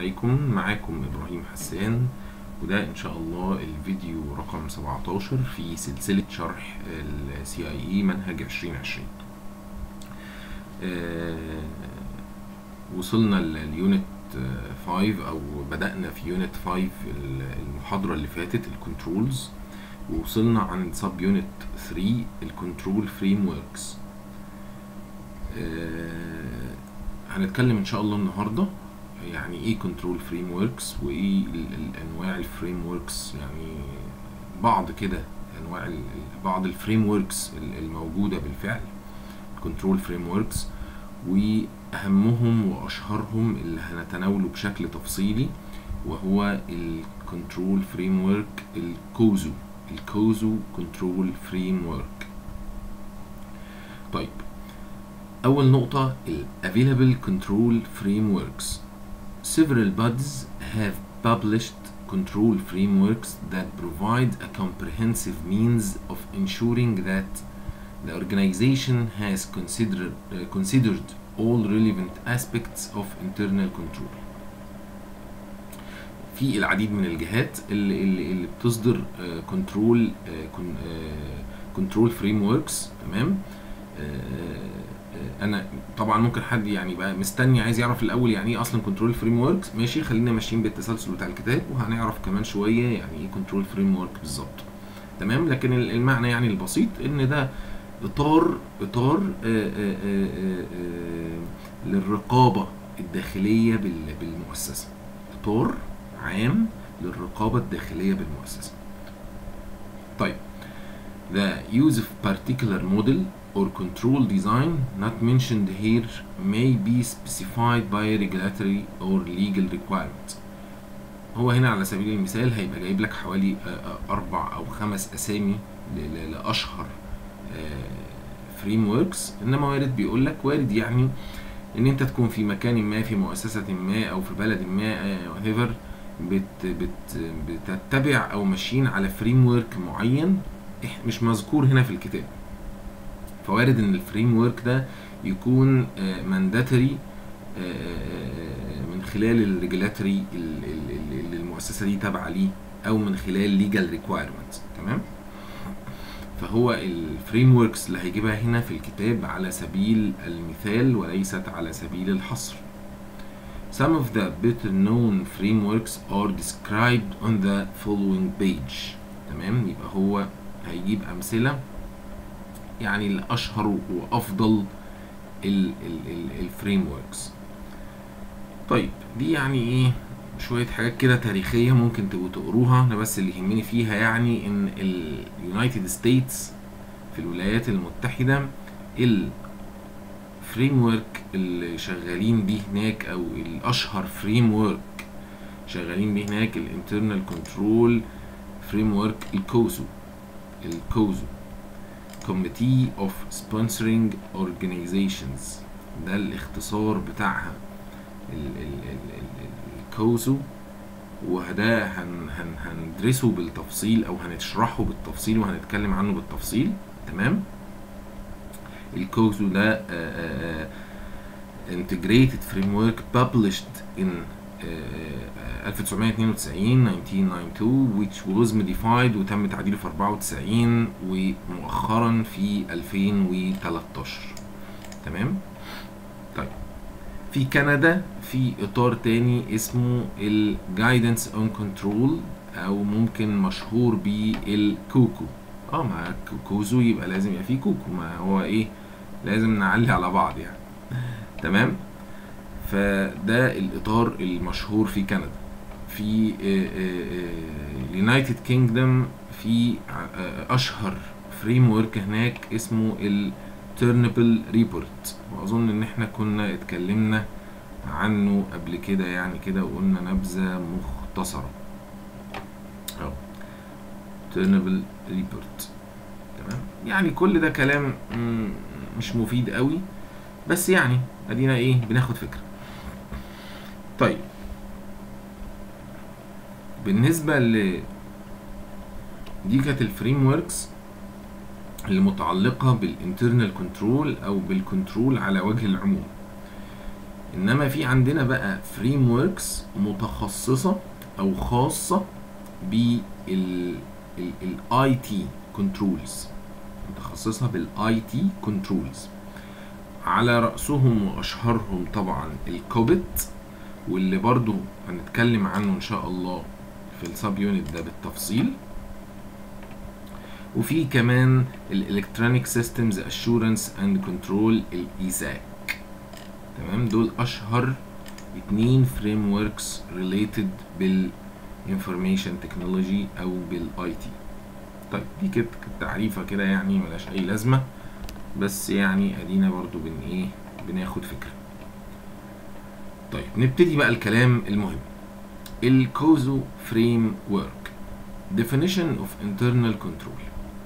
عليكم معاكم إبراهيم حسان وده إن شاء الله الفيديو رقم 17 في سلسلة شرح ال CIE منهج 2020 آه، وصلنا لليونت 5 أو بدأنا في يونت 5 المحاضرة اللي فاتت الكنترولز ووصلنا عند سب يونت 3 الكنترول فريم وركس هنتكلم ان شاء الله النهارده يعني ايه كنترول فريم وركس وايه الانواع الفريم وركس يعني بعض كده انواع ال- بعض الفريم وركس الموجوده بالفعل كنترول فريم وركس واهمهم واشهرهم اللي هنتناوله بشكل تفصيلي وهو الكنترول فريم ورك الكوزو الكوزو كنترول فريم ورك طيب أول نقطة ال Available Control Frameworks Several bodies have published control frameworks that provide a comprehensive means of ensuring that the organization has considered, uh, considered all relevant aspects of internal control في العديد من الجهات اللي اللي, اللي بتصدر كنترول كنترول فريم وركس تمام آه، آه، انا طبعا ممكن حد يعني بقى مستني عايز يعرف الاول يعني ايه اصلا كنترول فريم وركس ماشي خلينا ماشيين بالتسلسل بتاع الكتاب وهنعرف كمان شويه يعني ايه كنترول فريم ورك بالظبط تمام لكن ال- المعنى يعني البسيط ان ده اطار اطار آه، آه، آه، آه، آه، للرقابه الداخليه بال- بالمؤسسه اطار عام للرقابه الداخليه بالمؤسسه طيب The use of particular model or control design not mentioned here may be specified by regulatory or legal requirement. هو هنا على سبيل المثال هيبقى جايب لك حوالي آه، آه، أربع أو خمس أسامي ل- ل- لأشهر فريم وركس إنما وارد بيقول لك وارد يعني إن أنت تكون في مكان ما في مؤسسة ما أو في بلد ما whatever بت بت بتتبع أو ماشيين على فريم ورك معين إح- مش مذكور هنا في الكتاب فوارد ان الفريم ورك ده يكون مانداتوري من خلال الريجولاتوري اللي المؤسسه دي تابعه ليه او من خلال ليجال ريكوايرمنت تمام فهو الفريم وركس اللي هيجيبها هنا في الكتاب على سبيل المثال وليست على سبيل الحصر Some of the better known frameworks are described on the following page تمام يبقى هو هيجيب أمثلة يعني الأشهر وأفضل الفريم وركس طيب دي يعني ايه شوية حاجات كده تاريخية ممكن تبقوا تقروها أنا بس اللي يهمني فيها يعني إن اليونايتد ستيتس في الولايات المتحدة الفريم ورك اللي شغالين بيه هناك أو الأشهر فريم ورك شغالين بيه هناك الانترنال كنترول فريم ورك الكوزو الكوزو Committee of Sponsoring Organizations ده الاختصار بتاعها ال ال ال ال الكوزو وده هن هن هندرسه بالتفصيل او هنشرحه بالتفصيل وهنتكلم عنه بالتفصيل تمام الكوزو ده آه، آه، آه، integrated framework published in آه، 1992 1992 which was modified وتم تعديله في 94 ومؤخرا في 2013 تمام طيب في كندا في اطار تاني اسمه ال Guidance on Control او ممكن مشهور بالكوكو اه ما كوزو يبقى لازم يبقى فيه كوكو ما هو ايه لازم نعلي على بعض يعني تمام فده الاطار المشهور في كندا في اليونايتد كينجدم في آه، اشهر فريم ورك هناك اسمه التيرنبل ريبورت واظن ان احنا كنا اتكلمنا عنه قبل كده يعني كده وقلنا نبذه مختصره اهو تيرنبل ريبورت تمام يعني كل ده كلام مم، مش مفيد قوي بس يعني ادينا ايه بناخد فكره طيب بالنسبه ل دي كانت الفريم وركس اللي متعلقه بالانترنال كنترول او بالكنترول على وجه العموم انما في عندنا بقى فريم وركس متخصصه او خاصه بال الاي تي كنترولز متخصصه بالاي تي كنترولز على رأسهم وأشهرهم طبعا الكوبت واللي برضو هنتكلم عنه إن شاء الله في السب يونت ده بالتفصيل وفي كمان الالكترونيك سيستمز اشورنس اند كنترول الايساك تمام دول اشهر اتنين فريم وركس ريليتد بالانفورميشن تكنولوجي او بالاي تي طيب دي كده تعريفه كده يعني ملهاش اي لازمه بس يعني ادينا برضو بن ايه بناخد فكره طيب نبتدي بقى الكلام المهم الكوزو فريم ورك definition of internal control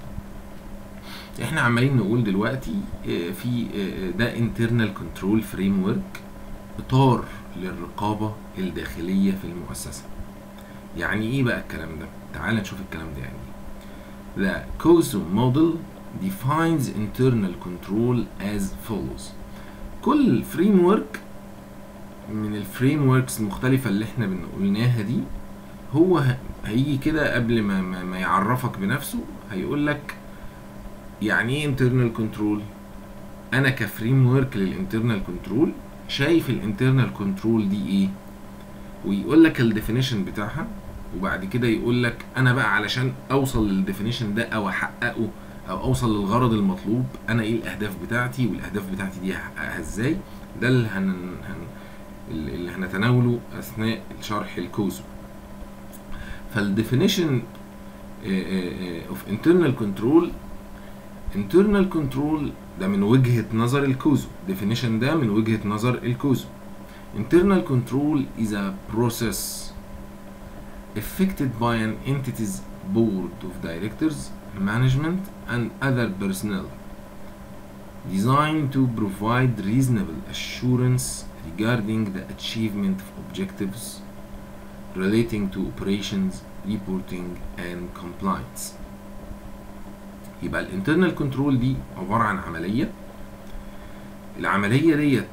احنا عمالين نقول دلوقتي في ده internal control framework اطار للرقابة الداخلية في المؤسسة يعني ايه بقى الكلام ده تعال نشوف الكلام ده يعني The COSO model defines internal control as follows كل framework من الفريم وركس المختلفة اللي احنا قلناها دي هو هيجي كده قبل ما, ما, ما يعرفك بنفسه هيقول لك يعني ايه internal control انا كفريم ورك للانترنال كنترول شايف الانترنال كنترول دي ايه ويقول لك الديفينيشن بتاعها وبعد كده يقول لك انا بقى علشان اوصل للديفينيشن ده او احققه او اوصل للغرض المطلوب انا ايه الاهداف بتاعتي والاهداف بتاعتي دي هحققها ازاي ده اللي هن... هن... اللي هنتناوله اثناء شرح الكوزو فالديفينيشن اوف انترنال كنترول internal control ده من وجهة نظر الكوزو definition ده من وجهة نظر الكوزو internal control is a process effected by an entity's board of directors management and other personnel designed to provide reasonable assurance regarding the achievement of objectives relating to operations reporting and compliance يبقى الانترنال كنترول دي عباره عن عمليه العمليه ديت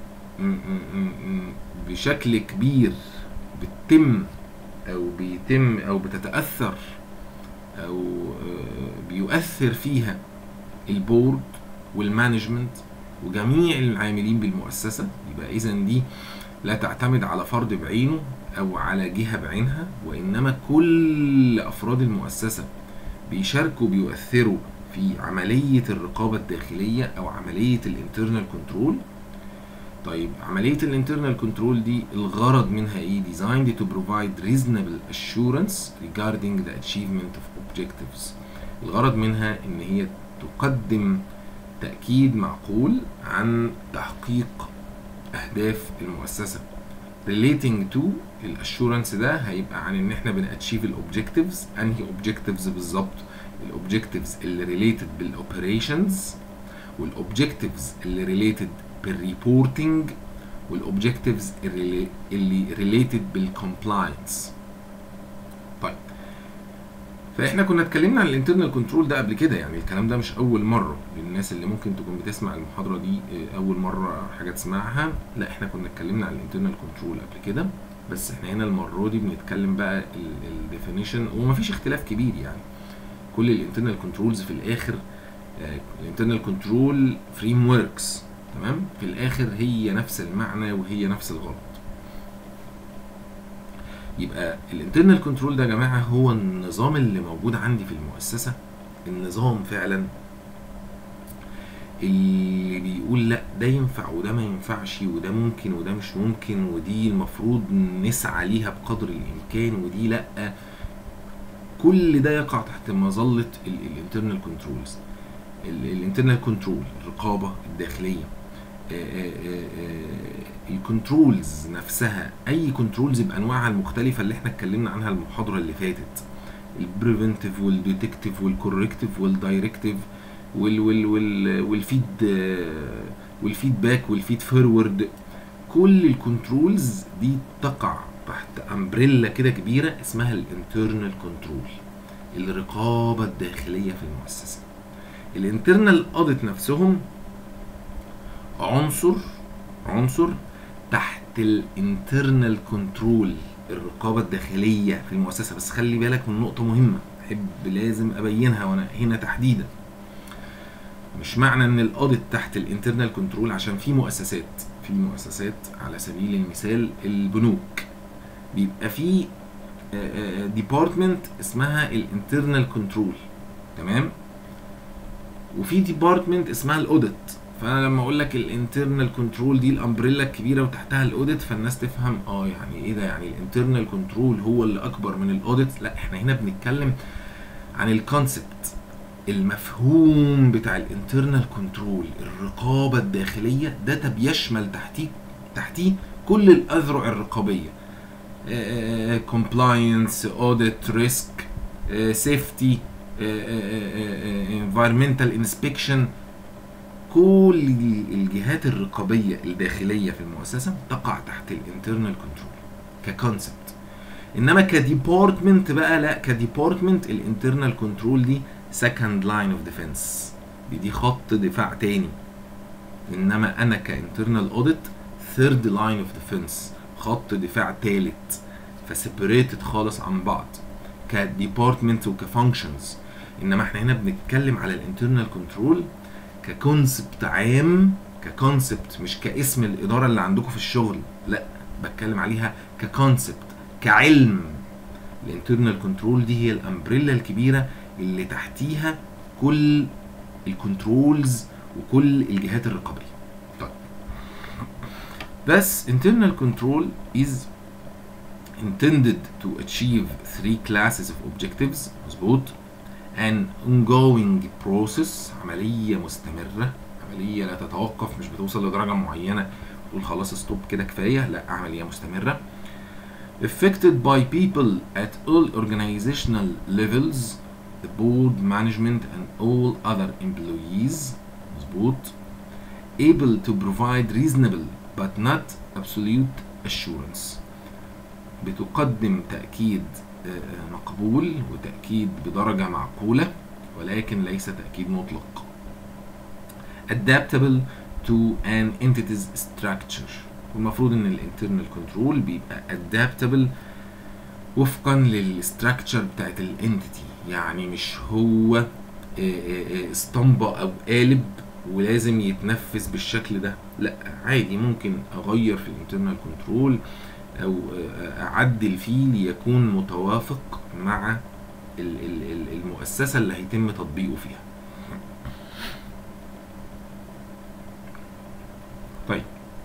بشكل كبير بتتم او بيتم او بتتاثر او بيؤثر فيها البورد والمانجمنت وجميع العاملين بالمؤسسه يبقى اذا دي لا تعتمد على فرد بعينه او على جهه بعينها وانما كل افراد المؤسسه بيشاركوا بيؤثروا في عملية الرقابة الداخلية أو عملية الانترنال كنترول طيب عملية الانترنال كنترول دي الغرض منها ايه؟ designed to provide reasonable assurance regarding the achievement of objectives الغرض منها ان هي تقدم تأكيد معقول عن تحقيق أهداف المؤسسة relating to الاشورنس ده هيبقى عن ان احنا بناتشيف الاوبجكتيفز انهي اوبجكتيفز بالظبط الاوبجكتيفز اللي ريليتد بالاوبريشنز والاوبجكتيفز اللي ريليتد بالريبورتنج والاوبجكتيفز اللي ريليتد بالكومبلاينس طيب فاحنا كنا اتكلمنا عن الانترنال كنترول ده قبل كده يعني الكلام ده مش اول مره للناس اللي ممكن تكون بتسمع المحاضره دي اول مره حاجه تسمعها لا احنا كنا اتكلمنا عن الانترنال كنترول قبل كده بس احنا هنا المره دي بنتكلم بقى الديفينيشن ومفيش اختلاف كبير يعني كل الانترنال كنترولز في الاخر الانترنال كنترول فريم وركس تمام في الاخر هي نفس المعنى وهي نفس الغرض يبقى الانترنال كنترول ده يا جماعه هو النظام اللي موجود عندي في المؤسسه النظام فعلا اللي بيقول لا ده ينفع وده ما ينفعش وده ممكن وده مش ممكن ودي المفروض نسعى ليها بقدر الامكان ودي لا كل ده يقع تحت مظله الانترنال كنترولز الانترنال كنترول الرقابه الداخليه الكنترولز نفسها اي كنترولز بانواعها المختلفه اللي احنا اتكلمنا عنها المحاضره اللي فاتت البريفنتيف والديتكتيف والكوركتيف والدايركتيف وال وال وال والفيد والفيدباك والفيد فورورد كل الكنترولز دي تقع تحت امبريلا كده كبيره اسمها الانترنال كنترول الرقابه الداخليه في المؤسسه الانترنال اوديت نفسهم عنصر عنصر تحت الانترنال كنترول الرقابه الداخليه في المؤسسه بس خلي بالك من نقطه مهمه احب لازم ابينها وانا هنا تحديدا مش معنى ان الاوديت تحت الانترنال كنترول عشان في مؤسسات في مؤسسات على سبيل المثال البنوك بيبقى في ديبارتمنت اسمها الانترنال كنترول تمام وفي ديبارتمنت اسمها الاوديت فانا لما اقول لك الانترنال كنترول دي الامبريلا الكبيره وتحتها الاوديت فالناس تفهم اه يعني ايه ده يعني الانترنال كنترول هو اللي اكبر من الاوديت لا احنا هنا بنتكلم عن الكونسبت المفهوم بتاع الانترنال كنترول الرقابه الداخليه ده بيشمل تحتيه تحتيه كل الاذرع الرقابيه كومبلاينس اوديت ريسك سيفتي environmental inspection كل الجهات الرقابيه الداخليه في المؤسسه تقع تحت الانترنال كنترول ككونسبت انما كديبارتمنت بقى لا كديبارتمنت الانترنال كنترول دي سكند لاين اوف ديفense دي دي خط دفاع تاني انما انا كانترنال اوديت ثيرد لاين اوف ديفense خط دفاع تالت فسيبريتد خالص عن بعض كديبارتمنت وكفانكشنز انما احنا هنا بنتكلم على الانترنال كنترول ككونسبت عام ككونسبت مش كاسم الاداره اللي عندكم في الشغل لا بتكلم عليها ككونسبت كعلم الانترنال كنترول دي هي الامبريلا الكبيره اللي تحتيها كل الكنترولز وكل الجهات الرقابيه طيب بس internal control is intended to achieve three classes of objectives مظبوط an ongoing process عملية مستمرة عملية لا تتوقف مش بتوصل لدرجة معينة تقول خلاص ستوب كده كفاية لا عملية مستمرة affected by people at all organizational levels the board management and all other employees مظبوط able to provide reasonable but not absolute assurance بتقدم تأكيد مقبول وتأكيد بدرجة معقولة ولكن ليس تأكيد مطلق adaptable to an entity's structure والمفروض ان الانترنال كنترول بيبقى adaptable وفقا للستراكشر بتاعت الانتيتي يعني مش هو اسطمبة او قالب ولازم يتنفذ بالشكل ده لا عادي ممكن اغير في الانترنال كنترول او اعدل فيه ليكون متوافق مع المؤسسة اللي هيتم تطبيقه فيها طيب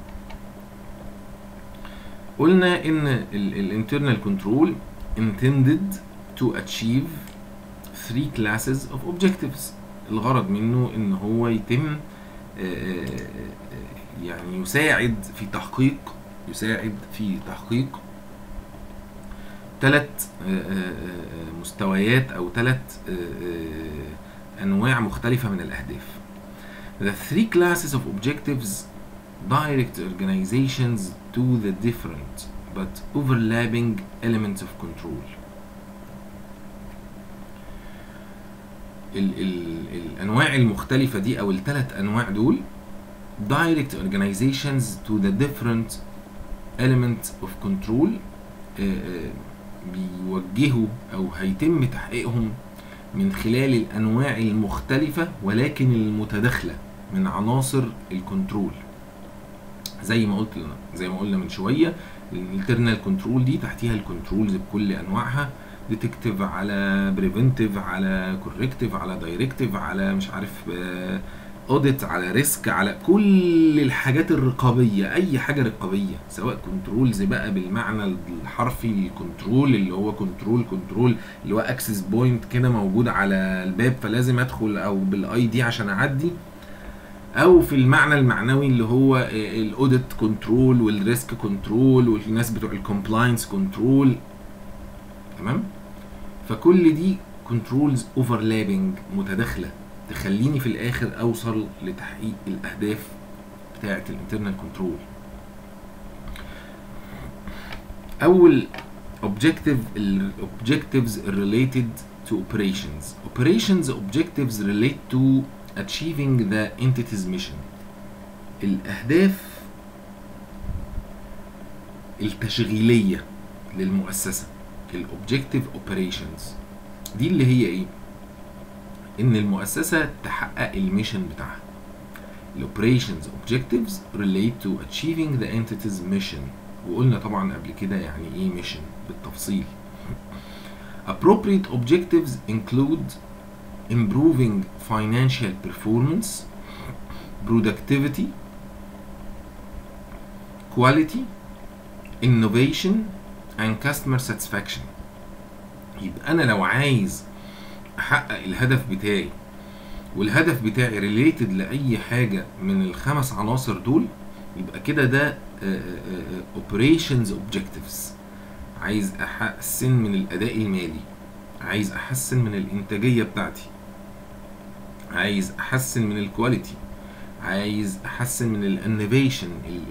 قلنا ان الانترنال كنترول intended to achieve three classes of objectives الغرض منه ان هو يتم يعني يساعد في تحقيق يساعد في تحقيق ثلاث مستويات او ثلاث انواع مختلفه من الاهداف The three classes of objectives direct organizations to the different but overlapping elements of control. ال ال الانواع المختلفه دي او الثلاث انواع دول direct organizations to the different element of control بيوجهوا او هيتم تحقيقهم من خلال الانواع المختلفه ولكن المتداخله من عناصر الكنترول زي ما قلت زي ما قلنا من شويه الانترنال كنترول دي تحتيها الكنترولز بكل انواعها ديتكتيف على بريفنتيف على كوركتيف على دايركتيف على مش عارف اوديت على ريسك على كل الحاجات الرقابيه اي حاجه رقابيه سواء كنترولز بقى بالمعنى الحرفي الكنترول اللي هو كنترول كنترول اللي هو اكسس بوينت كده موجود على الباب فلازم ادخل او بالاي دي عشان اعدي او في المعنى المعنوي اللي هو الاوديت كنترول والريسك كنترول والناس بتوع الكومبلاينس كنترول تمام فكل دي كنترولز اوفرلابنج متداخله تخليني في الاخر اوصل لتحقيق الاهداف بتاعه الانترنال كنترول اول objective objectives related to operations operations objectives relate to achieving the entity's mission الاهداف التشغيليه للمؤسسه الاوبجكتيف اوبريشنز دي اللي هي ايه ان المؤسسه تحقق الميشن بتاعها الاوبريشنز objectives relate to achieving the entity's mission وقلنا طبعا قبل كده يعني ايه ميشن بالتفصيل appropriate objectives include improving financial performance productivity quality innovation and customer satisfaction يبقى انا لو عايز احقق الهدف بتاعي والهدف بتاعي ريليتد لاي حاجه من الخمس عناصر دول يبقى كده ده اوبريشنز اوبجكتيفز عايز احسن من الاداء المالي عايز احسن من الانتاجيه بتاعتي عايز احسن من الكواليتي عايز احسن من الانوفيشن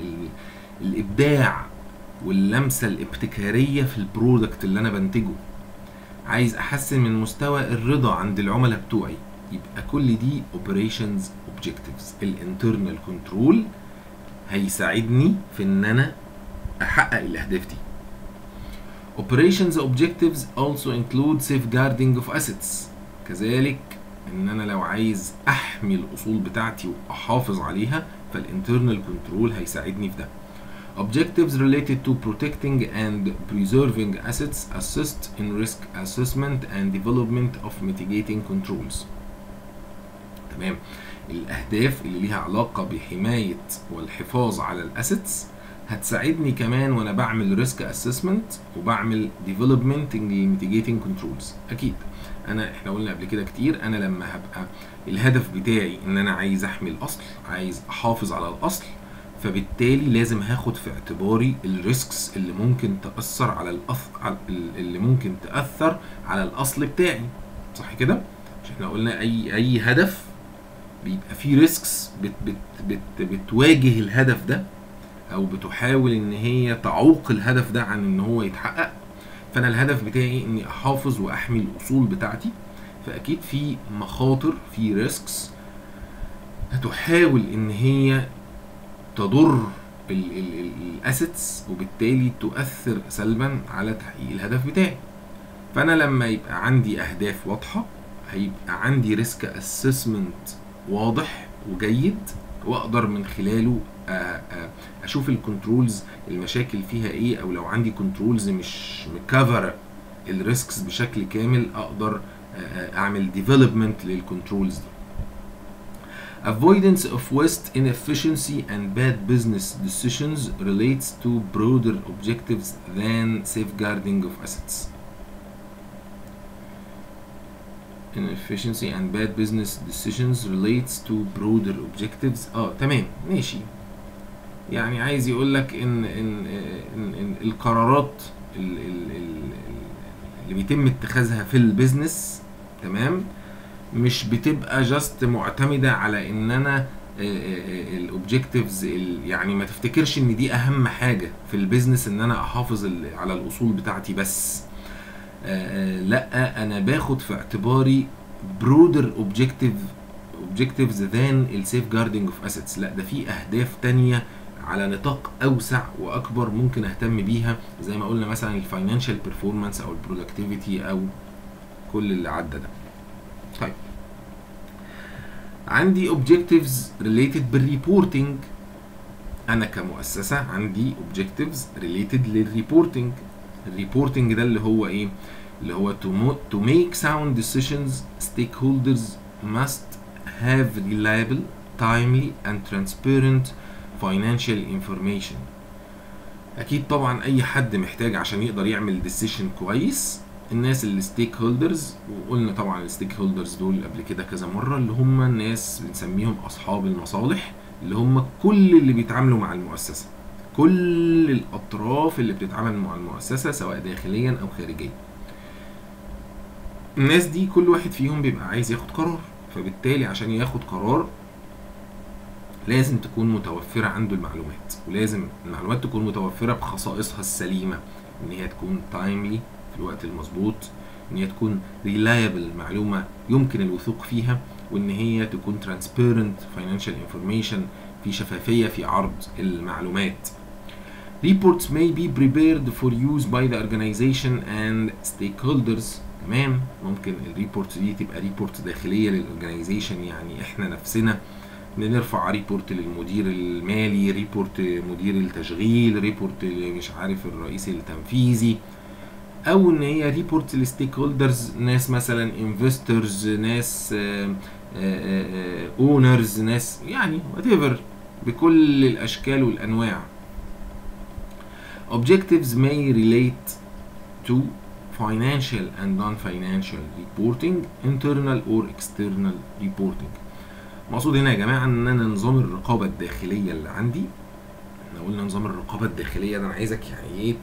الابداع واللمسه الابتكاريه في البرودكت اللي انا بنتجه عايز احسن من مستوى الرضا عند العملاء بتوعي يبقى كل دي operations objectives الانترنال كنترول هيساعدني في ان انا احقق الاهداف دي operations objectives also include safeguarding of assets كذلك ان انا لو عايز احمي الاصول بتاعتي واحافظ عليها فالانترنال كنترول هيساعدني في ده Objectives related to protecting and preserving assets assist in risk assessment and development of mitigating controls. تمام الأهداف اللي ليها علاقة بحماية والحفاظ على الأسيتس هتساعدني كمان وأنا بعمل ريسك اسسمنت وبعمل development mitigating controls أكيد أنا إحنا قلنا قبل كده كتير أنا لما هبقى الهدف بتاعي إن أنا عايز أحمي الأصل عايز أحافظ على الأصل فبالتالي لازم هاخد في اعتباري الريسكس اللي ممكن تأثر على الأث... اللي ممكن تأثر على الأصل بتاعي صح كده؟ مش احنا قلنا أي أي هدف بيبقى فيه ريسكس بت... بت... بت... بتواجه الهدف ده أو بتحاول إن هي تعوق الهدف ده عن إن هو يتحقق فأنا الهدف بتاعي إني أحافظ وأحمي الأصول بتاعتي فأكيد في مخاطر في ريسكس هتحاول إن هي تضر الاسيتس وبالتالي تؤثر سلبا على تحقيق الهدف بتاعي فانا لما يبقى عندي اهداف واضحه هيبقى عندي ريسك اسسمنت واضح وجيد واقدر من خلاله اشوف الكنترولز المشاكل فيها ايه او لو عندي كنترولز مش مكفر الريسكس بشكل كامل اقدر اعمل ديفلوبمنت للكنترولز دي Avoidance of waste, inefficiency, and bad business decisions relates to broader objectives than safeguarding of assets. Inefficiency and bad business decisions relates to broader objectives. اه تمام ماشي. يعني عايز يقول لك ان ان ان, إن القرارات ال ال ال اللي بيتم اتخاذها في البيزنس تمام مش بتبقى جاست معتمده على ان انا الاوبجكتيفز يعني ما تفتكرش ان دي اهم حاجه في البيزنس ان انا احافظ على الاصول بتاعتي بس لا انا باخد في اعتباري برودر اوبجكتيف اوبجكتيفز ذان السيف جاردنج اوف اسيتس لا ده في اهداف تانية على نطاق اوسع واكبر ممكن اهتم بيها زي ما قلنا مثلا الفاينانشال بيرفورمانس او البرودكتيفيتي او كل اللي عدى ده طيب عندي objectives related بالريبورتنج انا كمؤسسه عندي objectives related للريبورتنج الريبورتنج ده اللي هو ايه اللي هو to, mo- to make sound decisions stakeholders must have reliable timely and transparent financial information اكيد طبعا اي حد محتاج عشان يقدر يعمل ديسيشن كويس الناس الستيك هولدرز وقلنا طبعا الستيك هولدرز دول قبل كده كذا مره اللي هم الناس بنسميهم اصحاب المصالح اللي هم كل اللي بيتعاملوا مع المؤسسه كل الاطراف اللي بتتعامل مع المؤسسه سواء داخليا او خارجيا الناس دي كل واحد فيهم بيبقى عايز ياخد قرار فبالتالي عشان ياخد قرار لازم تكون متوفرة عنده المعلومات ولازم المعلومات تكون متوفرة بخصائصها السليمة ان هي تكون تايملي في الوقت المظبوط ان هي تكون ريلايبل معلومة يمكن الوثوق فيها وان هي تكون ترانسبيرنت فاينانشال انفورميشن في شفافية في عرض المعلومات reports may be prepared for use by the organization and stakeholders تمام ممكن الريبورتس دي تبقى ريبورت داخليه للاورجنايزيشن يعني احنا نفسنا بنرفع ريبورت للمدير المالي ريبورت مدير التشغيل ريبورت مش عارف الرئيس التنفيذي او ان هي ريبورت للستيك هولدرز ناس مثلا انفسترز ناس اونرز ناس يعني whatever بكل الاشكال والانواع objectives may relate to financial and non-financial reporting internal or external reporting مقصود هنا يا جماعه ان انا نظام الرقابه الداخليه اللي عندي احنا قلنا نظام الرقابه الداخليه ده انا عايزك يعني ايه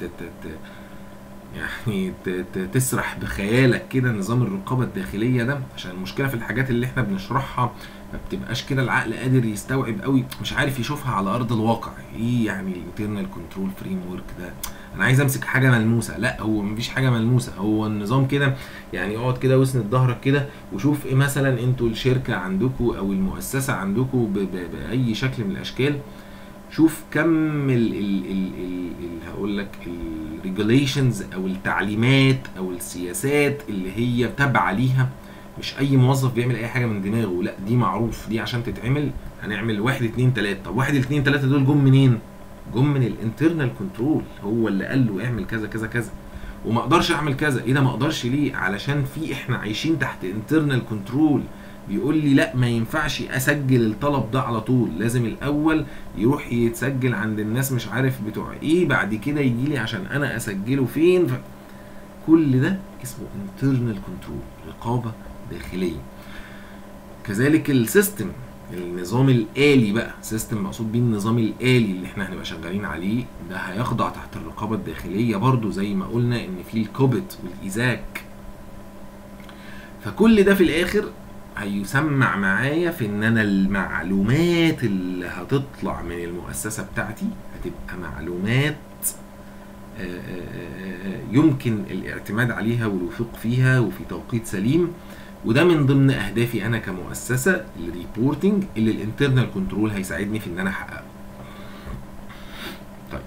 يعني تسرح بخيالك كده نظام الرقابه الداخليه ده عشان المشكله في الحاجات اللي احنا بنشرحها ما بتبقاش كده العقل قادر يستوعب قوي مش عارف يشوفها على ارض الواقع ايه يعني الانترنال كنترول فريم ورك ده انا عايز امسك حاجه ملموسه لا هو مفيش حاجه ملموسه هو النظام كده يعني اقعد كده واسند ظهرك كده وشوف ايه مثلا انتوا الشركه عندكم او المؤسسه عندكم باي شكل من الاشكال شوف كم ال ال ال ال ال هقول لك الريجوليشنز او التعليمات او السياسات اللي هي تابعه ليها مش اي موظف بيعمل اي حاجه من دماغه لا دي معروف دي عشان تتعمل هنعمل واحد اتنين تلاته طب واحد اتنين تلاته دول جم منين؟ جم من الانترنال كنترول هو اللي قال له اعمل كذا كذا كذا وما اقدرش اعمل كذا ايه ده ما اقدرش ليه علشان في احنا عايشين تحت انترنال كنترول بيقول لي لا ما ينفعش اسجل الطلب ده على طول لازم الاول يروح يتسجل عند الناس مش عارف بتوع ايه بعد كده يجي لي عشان انا اسجله فين ف... كل ده اسمه انترنال كنترول رقابه داخليه كذلك السيستم النظام الآلي بقى سيستم مقصود بيه النظام الآلي اللي احنا هنبقى شغالين عليه ده هيخضع تحت الرقابة الداخلية برضو زي ما قلنا ان في الكوبت والإيزاك فكل ده في الآخر هيسمع معايا في ان انا المعلومات اللي هتطلع من المؤسسة بتاعتي هتبقى معلومات يمكن الاعتماد عليها والوثوق فيها وفي توقيت سليم وده من ضمن اهدافي انا كمؤسسه الريبورتنج اللي الانترنال كنترول هيساعدني في ان انا احققه طيب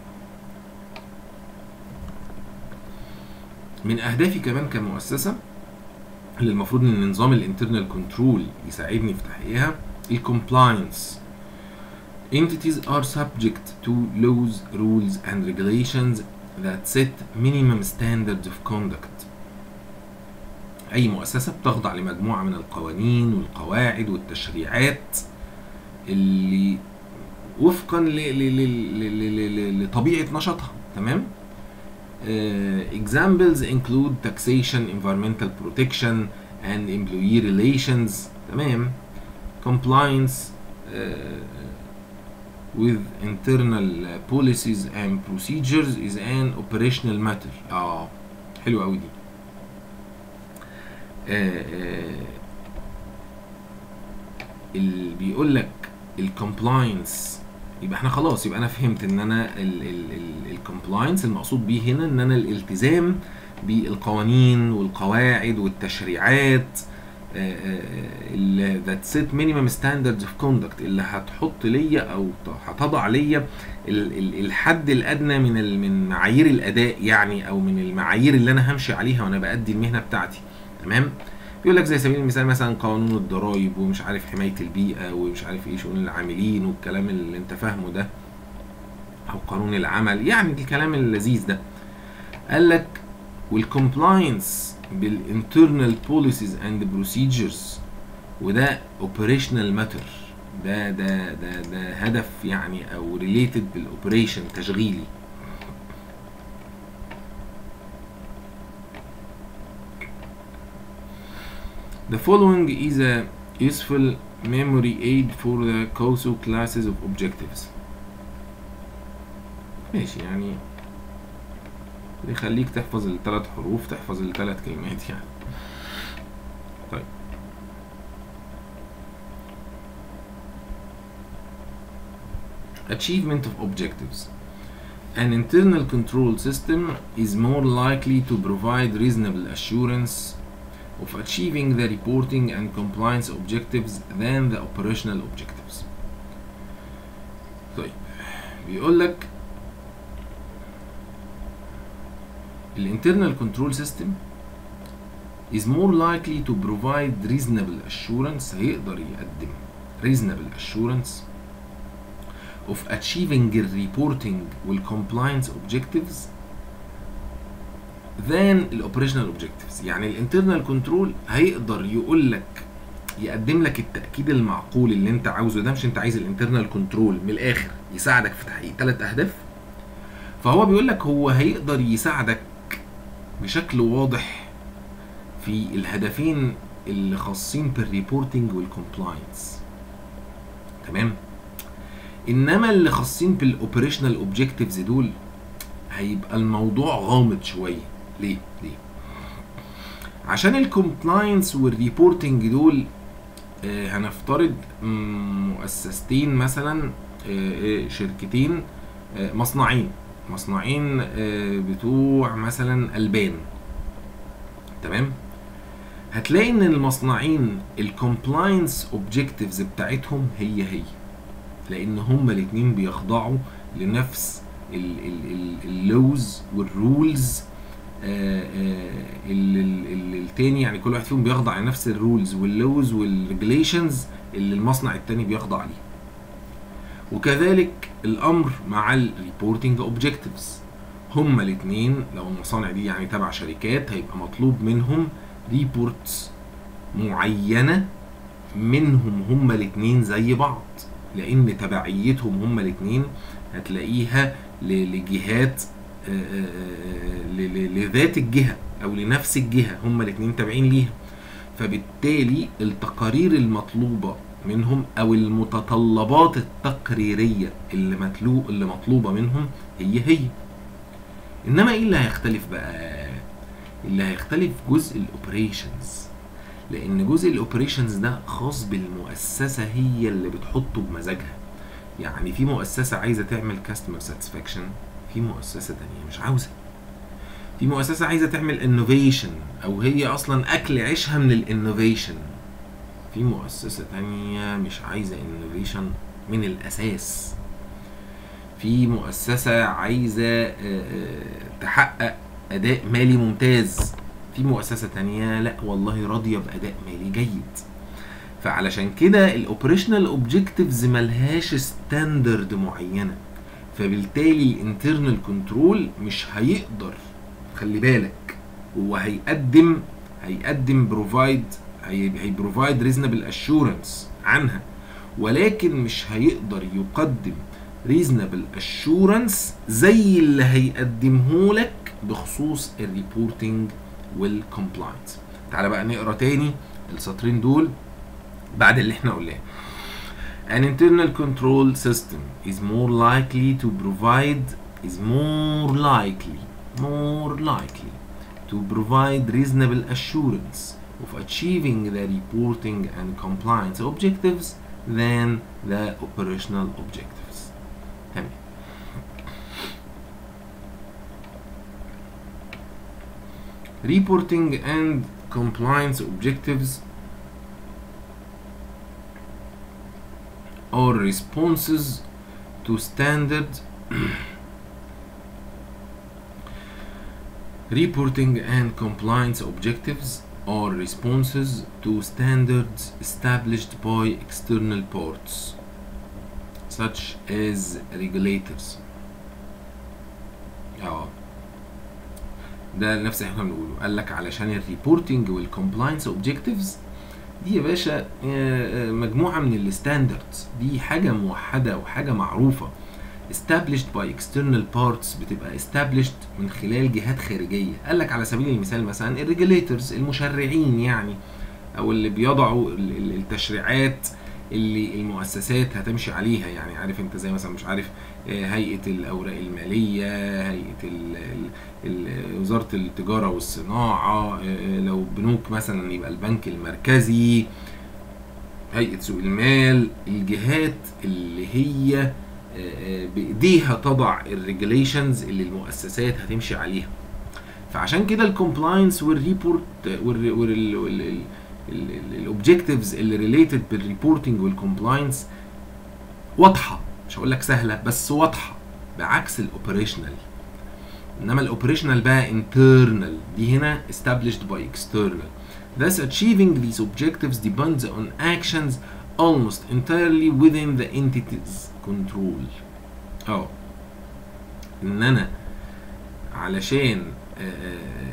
من اهدافي كمان كمؤسسه اللي المفروض ان نظام الانترنال كنترول يساعدني في تحقيقها الكومبلاينس entities are subject to laws, rules and regulations that set minimum standards of conduct اي مؤسسه بتخضع لمجموعه من القوانين والقواعد والتشريعات اللي وفقا لطبيعه نشاطها تمام uh, examples include taxation environmental protection and employee relations تمام compliance uh, with internal policies and procedures is an operational matter اه حلو قوي دي اللي بيقول لك الكومبلاينس يبقى احنا خلاص يبقى انا فهمت ان انا الكومبلاينس المقصود بيه هنا ان انا الالتزام بالقوانين والقواعد والتشريعات ذات سيت مينيمم ستاندردز اوف كوندكت اللي هتحط ليا او هتضع ليا الحد الادنى من من معايير الاداء يعني او من المعايير اللي انا همشي عليها وانا بادي المهنه بتاعتي تمام بيقول لك زي سبيل المثال مثلا قانون الضرايب ومش عارف حمايه البيئه ومش عارف ايه شؤون العاملين والكلام اللي انت فاهمه ده او قانون العمل يعني الكلام اللذيذ ده قال لك والكومبلاينس بالانترنال بوليسيز اند بروسيجرز وده اوبريشنال ماتر ده ده ده ده هدف يعني او ريليتد بالاوبريشن تشغيلي The following is a useful memory aid for the COSO classes of objectives. ماشي يعني يخليك تحفظ الثلاث حروف تحفظ الثلاث كلمات يعني طيب achievement of objectives an internal control system is more likely to provide reasonable assurance of achieving the reporting and compliance objectives than the operational objectives. طيب بيقول لك الانترنال كنترول سيستم is more likely to provide reasonable assurance هيقدر يقدم reasonable assurance of achieving the reporting والcompliance objectives than الاوبريشنال objectives يعني الانترنال كنترول هيقدر يقول لك يقدم لك التاكيد المعقول اللي انت عاوزه ده مش انت عايز الانترنال كنترول من الاخر يساعدك في تحقيق ثلاث اهداف فهو بيقول لك هو هيقدر يساعدك بشكل واضح في الهدفين اللي خاصين بالريبورتنج والكومبلاينس تمام انما اللي خاصين بالاوبريشنال اوبجكتيفز دول هيبقى الموضوع غامض شويه ليه ليه عشان الكومبلاينس والريبورتنج دول آه هنفترض مؤسستين مثلا آه شركتين آه مصنعين مصنعين بتوع مثلا البان تمام هتلاقي ان المصنعين الكومبلاينس اوبجكتيفز بتاعتهم هي هي لان هما الاتنين بيخضعوا لنفس اللوز والرولز التاني يعني كل واحد فيهم بيخضع لنفس الرولز واللوز والريجليشنز اللي المصنع التاني بيخضع ليه وكذلك الامر مع الريبورتنج اوبجكتيفز هما الاثنين لو المصانع دي يعني تبع شركات هيبقى مطلوب منهم ريبورتس معينه منهم هما الاثنين زي بعض لان تبعيتهم هما الاثنين هتلاقيها لجهات لذات الجهه او لنفس الجهه هما الاثنين تابعين ليها فبالتالي التقارير المطلوبه منهم او المتطلبات التقريريه اللي مطلوب اللي مطلوبه منهم هي هي انما ايه اللي هيختلف بقى اللي هيختلف جزء الاوبريشنز لان جزء الاوبريشنز ده خاص بالمؤسسه هي اللي بتحطه بمزاجها يعني في مؤسسه عايزه تعمل كاستمر ساتسفاكشن في مؤسسه تانية مش عاوزه في مؤسسه عايزه تعمل انوفيشن او هي اصلا اكل عيشها من الانوفيشن في مؤسسة تانية مش عايزة انوفيشن من الأساس في مؤسسة عايزة تحقق أداء مالي ممتاز في مؤسسة تانية لا والله راضية بأداء مالي جيد فعلشان كده الاوبريشنال اوبجكتيفز ملهاش ستاندرد معينة فبالتالي الانترنال كنترول مش هيقدر خلي بالك هو هيقدم هيقدم بروفايد هيبروفايد ريزونبل اشورنس عنها ولكن مش هيقدر يقدم ريزونبل اشورنس زي اللي هيقدمه لك بخصوص الريبورتنج والكومبلاينس تعالى بقى نقرا تاني السطرين دول بعد اللي احنا قلناه An internal control system is more likely to provide is more likely more likely to provide reasonable assurance of achieving the reporting and compliance objectives than the operational objectives. تمام. Reporting and compliance objectives are responses to standard reporting and compliance objectives are responses to standards established by external parts such as regulators اه ده نفس اللي احنا بنقوله قال لك علشان الريبورتنج والكومبلاينس اوبجكتيفز دي يا باشا مجموعه من الستاندردز دي حاجه موحده وحاجه معروفه established by external parts بتبقى established من خلال جهات خارجيه قال لك على سبيل المثال مثلا الريجوليتورز المشرعين يعني او اللي بيضعوا التشريعات اللي المؤسسات هتمشي عليها يعني عارف انت زي مثلا مش عارف هيئه الاوراق الماليه هيئه ال ال وزاره التجاره والصناعه لو بنوك مثلا يبقى البنك المركزي هيئه سوق المال الجهات اللي هي بايديها تضع الريجليشنز اللي المؤسسات هتمشي عليها فعشان كده الكومبلاينس والريبورت والاوبجكتيفز اللي ريليتد بالريبورتنج والكومبلاينس واضحه مش هقول لك سهله بس واضحه بعكس الاوبريشنال انما الاوبريشنال بقى internal دي هنا established by external thus achieving these objectives depends on actions almost entirely within the entity's control اه ان انا علشان آه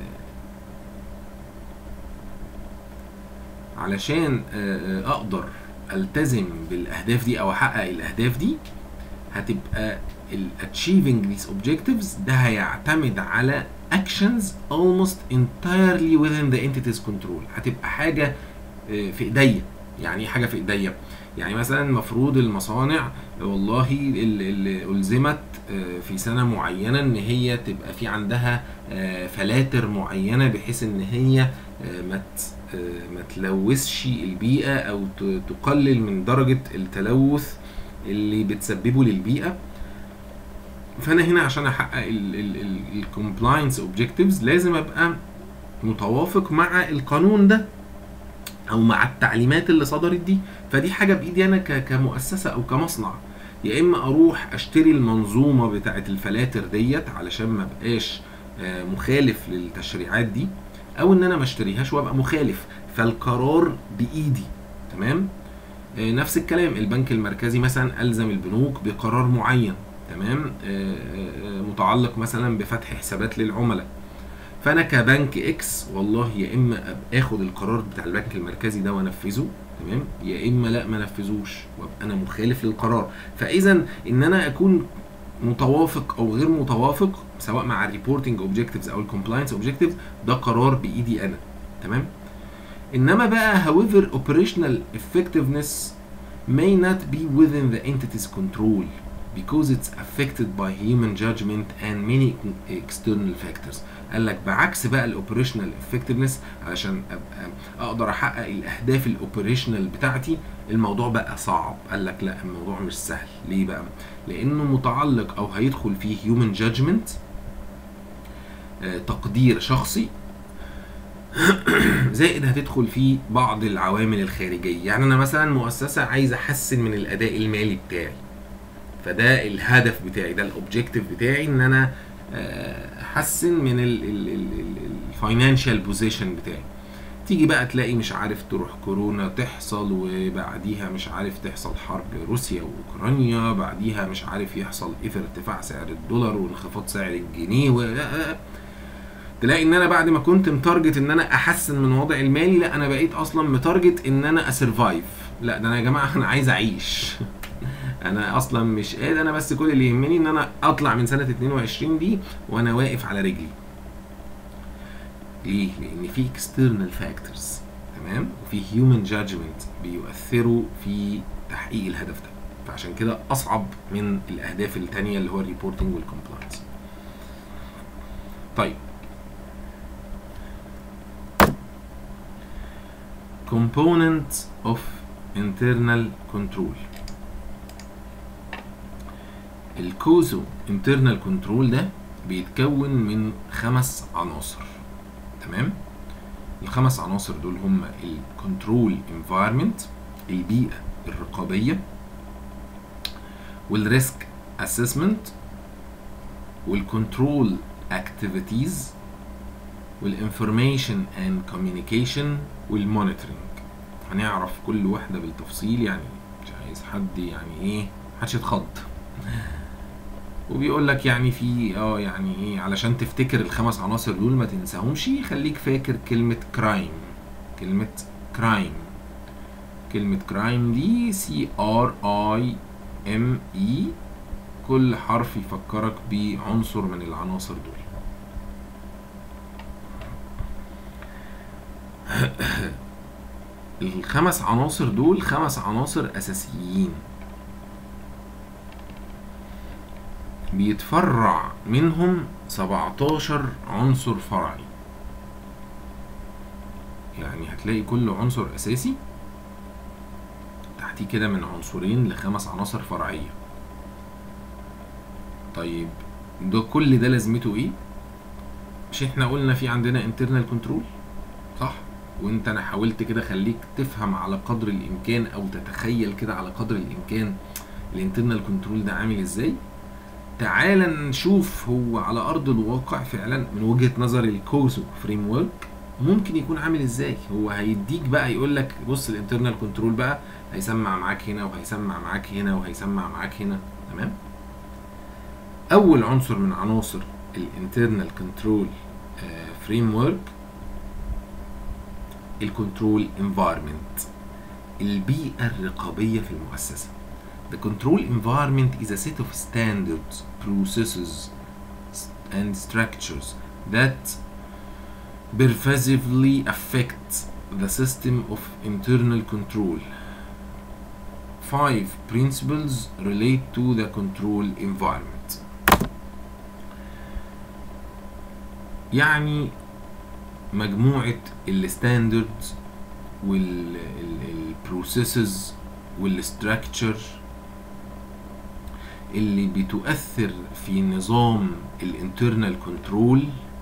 علشان آه اقدر التزم بالاهداف دي او احقق الاهداف دي هتبقى ال achieving these objectives ده هيعتمد على actions almost entirely within the entity's control هتبقى حاجة في ايديا يعني ايه حاجة في ايديا يعني مثلا المفروض المصانع والله اللي ألزمت في سنة معينة ان هي تبقى في عندها فلاتر معينة بحيث ان هي ما ما تلوثش البيئة او تقلل من درجة التلوث اللي بتسببه للبيئة فانا هنا عشان احقق الكومبلاينس اوبجكتيفز لازم ابقى متوافق مع القانون ده او مع التعليمات اللي صدرت دي فدي حاجه بايدي انا كمؤسسه او كمصنع يا اما اروح اشتري المنظومه بتاعه الفلاتر ديت علشان ما بقاش مخالف للتشريعات دي او ان انا ما اشتريهاش وابقى مخالف فالقرار بايدي تمام نفس الكلام البنك المركزي مثلا الزم البنوك بقرار معين تمام متعلق مثلا بفتح حسابات للعملاء فانا كبنك اكس والله يا اما اخد القرار بتاع البنك المركزي ده وانفذه تمام يا اما لا ما انفذوش وابقى انا مخالف للقرار فاذا ان انا اكون متوافق او غير متوافق سواء مع الريبورتنج اوبجكتيفز او الكومبلاينس اوبجكتيفز ده قرار بايدي انا تمام انما بقى however operational effectiveness may not be within the entity's control because it's affected by human judgment and many external factors قال لك بعكس بقى الاوبريشنال افكتفنس علشان ابقى اقدر احقق الاهداف الاوبريشنال بتاعتي الموضوع بقى صعب قال لك لا الموضوع مش سهل ليه بقى لانه متعلق او هيدخل فيه هيومن جادجمنت تقدير شخصي زائد هتدخل فيه بعض العوامل الخارجيه يعني انا مثلا مؤسسه عايز احسن من الاداء المالي بتاعي فده الهدف بتاعي ده الاوبجيكتيف بتاعي ان انا احسن من الفاينانشال بوزيشن بتاعي تيجي بقى تلاقي مش عارف تروح كورونا تحصل وبعديها مش عارف تحصل حرب روسيا واوكرانيا بعديها مش عارف يحصل ايه في ارتفاع سعر الدولار وانخفاض سعر الجنيه و... تلاقي ان انا بعد ما كنت متارجت ان انا احسن من وضعي المالي لا انا بقيت اصلا متارجت ان انا اسرفايف لا ده انا يا جماعه انا عايز اعيش انا اصلا مش قادر انا بس كل اللي يهمني ان انا اطلع من سنه 22 دي وانا واقف على رجلي ليه لان في external factors تمام وفي human judgment بيؤثروا في تحقيق الهدف ده فعشان كده اصعب من الاهداف التانية اللي هو الريبورتنج والكومبلاينس طيب components of internal control الكوزو internal كنترول ده بيتكون من خمس عناصر تمام الخمس عناصر دول هم الكنترول انفايرمنت البيئة الرقابية والريسك اسسمنت والكنترول اكتيفيتيز والانفورميشن اند كوميونيكيشن والمونيتورنج هنعرف كل واحدة بالتفصيل يعني مش عايز حد يعني ايه محدش يتخض وبيقول لك يعني في اه يعني ايه علشان تفتكر الخمس عناصر دول ما تنساهمش خليك فاكر كلمة كرايم كلمة كرايم كلمة كرايم دي سي ار اي ام اي كل حرف يفكرك بعنصر من العناصر دول الخمس عناصر دول خمس عناصر اساسيين بيتفرع منهم 17 عنصر فرعي يعني هتلاقي كل عنصر اساسي تحتيه كده من عنصرين لخمس عناصر فرعيه طيب ده كل ده لازمته ايه مش احنا قلنا في عندنا internal كنترول صح وانت انا حاولت كده خليك تفهم على قدر الامكان او تتخيل كده على قدر الامكان الانترنال كنترول ده عامل ازاي تعال نشوف هو على ارض الواقع فعلا من وجهه نظر الكوزو فريم ورك ممكن يكون عامل ازاي هو هيديك بقى يقول لك بص الانترنال كنترول بقى هيسمع معاك هنا وهيسمع معاك هنا وهيسمع معاك هنا تمام اول عنصر من عناصر الانترنال كنترول فريم ورك الكنترول انفايرمنت البيئه الرقابيه في المؤسسه The control environment is a set of standards, processes, and structures that pervasively affect the system of internal control. Five principles relate to the control environment. يعني مجموعة الستاندردز والبروسيسز والستراكشر اللي بتؤثر في نظام الانترنال كنترول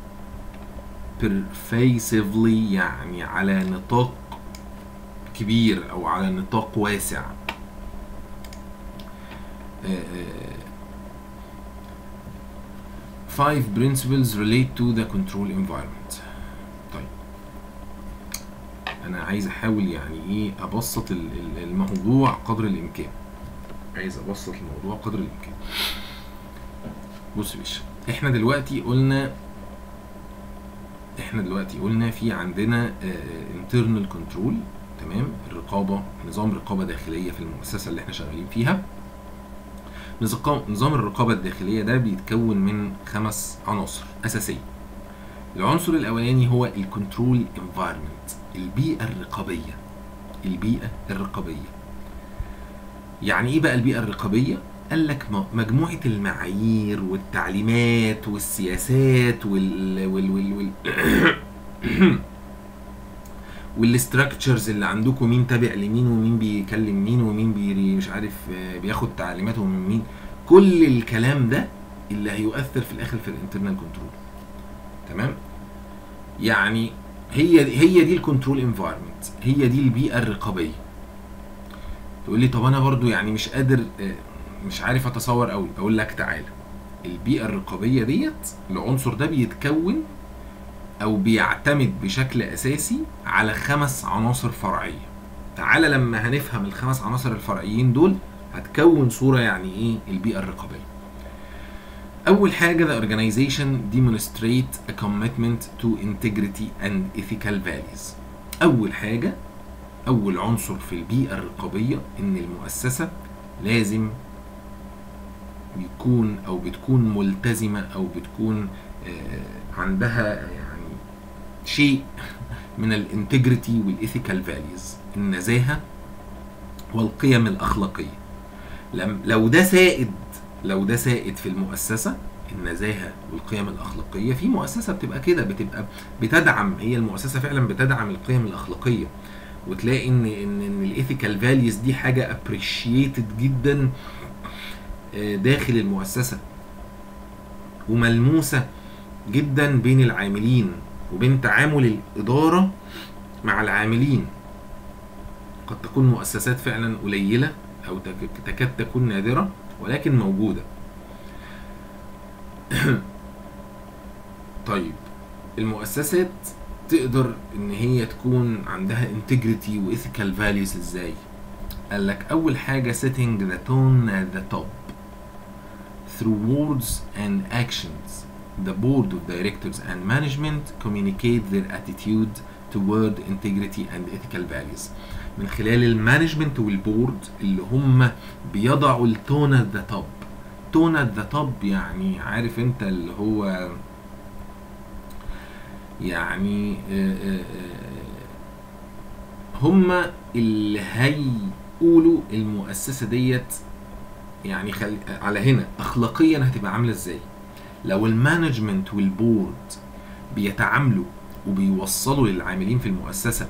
pervasively يعني على نطاق كبير او على نطاق واسع five principles relate to the control environment طيب انا عايز احاول يعني ايه ابسط الموضوع قدر الامكان عايز ابسط الموضوع قدر الامكان بص يا باشا احنا دلوقتي قلنا احنا دلوقتي قلنا في عندنا انترنال كنترول تمام الرقابه نظام رقابه داخليه في المؤسسه اللي احنا شغالين فيها نظام الرقابه الداخليه ده بيتكون من خمس عناصر اساسيه العنصر الاولاني هو الكنترول انفايرمنت البيئه الرقابيه البيئه الرقابيه يعني ايه بقى البيئه الرقابيه قال لك مجموعه المعايير والتعليمات والسياسات وال وال وال, وال والاستراكشرز اللي عندكم مين تابع لمين ومين بيكلم مين ومين بي مش عارف بياخد تعليماته من مين كل الكلام ده اللي هيؤثر في الاخر في الانترنال كنترول تمام يعني هي هي دي الكنترول انفايرمنت هي دي البيئه الرقابيه تقول لي طب انا برضو يعني مش قادر مش عارف اتصور قوي اقول لك تعالى البيئه الرقابيه ديت العنصر ده بيتكون او بيعتمد بشكل اساسي على خمس عناصر فرعيه تعالى لما هنفهم الخمس عناصر الفرعيين دول هتكون صوره يعني ايه البيئه الرقابيه اول حاجه the organization demonstrate a commitment to integrity and ethical values اول حاجه اول عنصر في البيئه الرقابيه ان المؤسسه لازم يكون او بتكون ملتزمه او بتكون عندها يعني شيء من الانتجريتي والايثيكال فاليوز النزاهه والقيم الاخلاقيه لو ده سائد لو ده سائد في المؤسسه النزاهه والقيم الاخلاقيه في مؤسسه بتبقى كده بتبقى بتدعم هي المؤسسه فعلا بتدعم القيم الاخلاقيه وتلاقي ان ان ان الايثيكال فاليوز دي حاجه ابريشيتد جدا داخل المؤسسه وملموسه جدا بين العاملين وبين تعامل الاداره مع العاملين قد تكون مؤسسات فعلا قليله او تكاد تكون نادره ولكن موجوده طيب المؤسسات تقدر ان هي تكون عندها انتجريتي وايثيكال فاليوز ازاي قال لك اول حاجه setting the tone at the top through words and actions the board of directors and management communicate their attitude toward integrity and ethical values من خلال المانجمنت والبورد اللي هم بيضعوا التون ات ذا توب تون ات ذا توب يعني عارف انت اللي هو يعني هم اللي هيقولوا المؤسسة ديت يعني خل... على هنا اخلاقيا هتبقى عاملة ازاي لو المانجمنت والبورد بيتعاملوا وبيوصلوا للعاملين في المؤسسة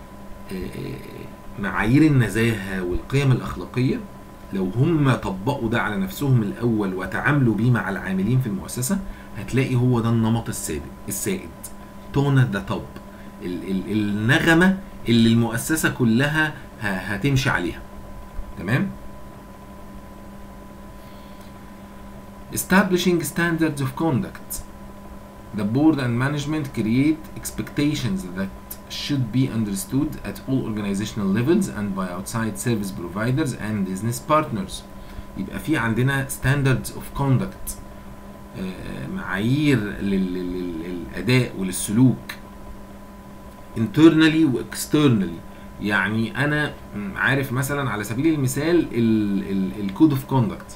معايير النزاهة والقيم الأخلاقية لو هم طبقوا ده على نفسهم الأول وتعاملوا بيه مع العاملين في المؤسسة هتلاقي هو ده النمط السائد السائد تون ذا توب النغمة اللي المؤسسة كلها هتمشي عليها تمام establishing standards of conduct the board and management create expectations that should be understood at all organizational levels and by outside service providers and business partners يبقى في عندنا standards of conduct آه، معايير لل- لل- للاداء وللسلوك internally و externally يعني انا م- عارف مثلا على سبيل المثال الكود اوف كوندكت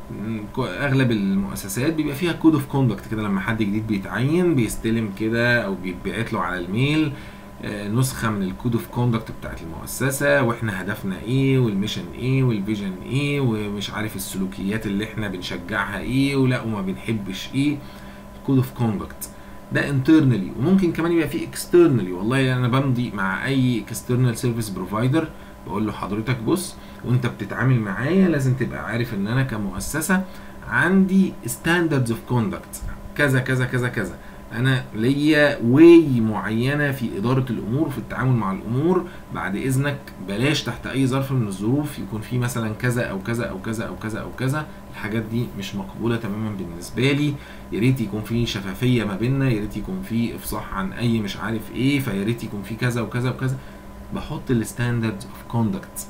اغلب المؤسسات بيبقى فيها كود اوف كوندكت كده لما حد جديد بيتعين بيستلم كده او بيتبعت له على الميل آه، نسخه من الكود اوف كوندكت بتاعت المؤسسه واحنا هدفنا ايه والميشن ايه والفيجن ايه ومش عارف السلوكيات اللي احنا بنشجعها ايه ولا وما بنحبش ايه كود اوف كوندكت ده انترنالي وممكن كمان يبقى فيه اكسترنالي والله انا بمضي مع اي اكسترنال سيرفيس بروفايدر بقول له حضرتك بص وانت بتتعامل معايا لازم تبقى عارف ان انا كمؤسسه عندي ستاندردز اوف كوندكت كذا كذا كذا كذا انا ليا واي معينه في اداره الامور وفي التعامل مع الامور بعد اذنك بلاش تحت اي ظرف من الظروف يكون في مثلا كذا او كذا او كذا او كذا او كذا الحاجات دي مش مقبوله تماما بالنسبه لي يا ريت يكون في شفافيه ما بيننا يا ريت يكون في افصاح عن اي مش عارف ايه فيا ريت يكون في كذا وكذا وكذا بحط الستاندردز اوف كوندكت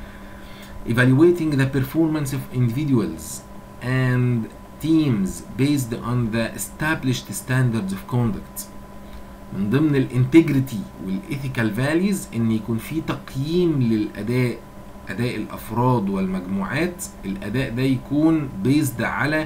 evaluating the performance of individuals and teams based on the established standards of conduct من ضمن الانتجريتي والايثيكال فاليوز ان يكون في تقييم للاداء اداء الافراد والمجموعات الاداء ده يكون بيزد على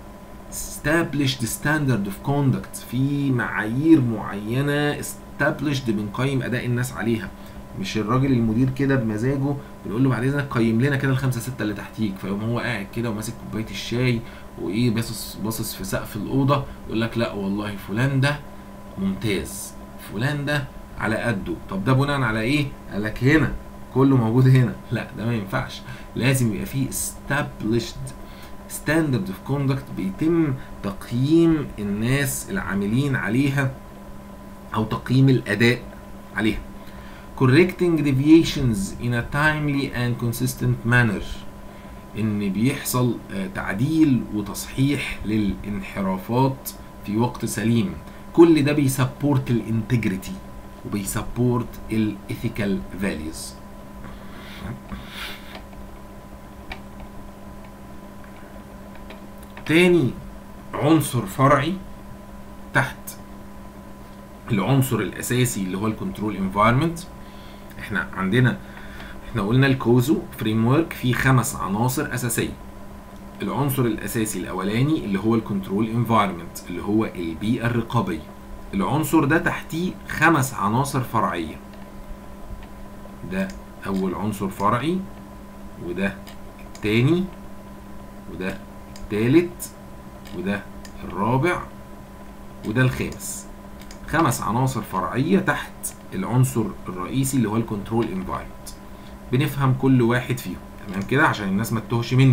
established standard of conduct في معايير معينه established بنقيم اداء الناس عليها مش الراجل المدير كده بمزاجه بنقول له بعد اذنك قيم لنا كده الخمسه سته اللي تحتيك فيقوم هو قاعد كده وماسك كوبايه الشاي وايه باصص باصص في سقف الاوضه يقول لك لا والله فلان ده ممتاز فلان ده على قده طب ده بناء على ايه قال لك هنا كله موجود هنا لا ده ما ينفعش لازم يبقى فيه established standard of conduct بيتم تقييم الناس العاملين عليها او تقييم الاداء عليها correcting deviations in a timely and consistent manner ان بيحصل آه، تعديل وتصحيح للانحرافات في وقت سليم كل ده بيسبورت الانتجريتي وبيسبورت الايثيكال فاليوز تاني عنصر فرعي تحت العنصر الاساسي اللي هو الكنترول انفايرمنت احنا عندنا احنا قلنا الكوزو فريم ورك فيه خمس عناصر اساسيه العنصر الاساسي الاولاني اللي هو الكنترول انفايرمنت اللي هو البيئه الرقابيه العنصر ده تحتيه خمس عناصر فرعيه ده اول عنصر فرعي وده التاني وده التالت وده الرابع وده الخامس خمس عناصر فرعيه تحت العنصر الرئيسي اللي هو الكنترول انفايرمنت بنفهم كل واحد فيهم تمام كده عشان الناس ما تتوهش مني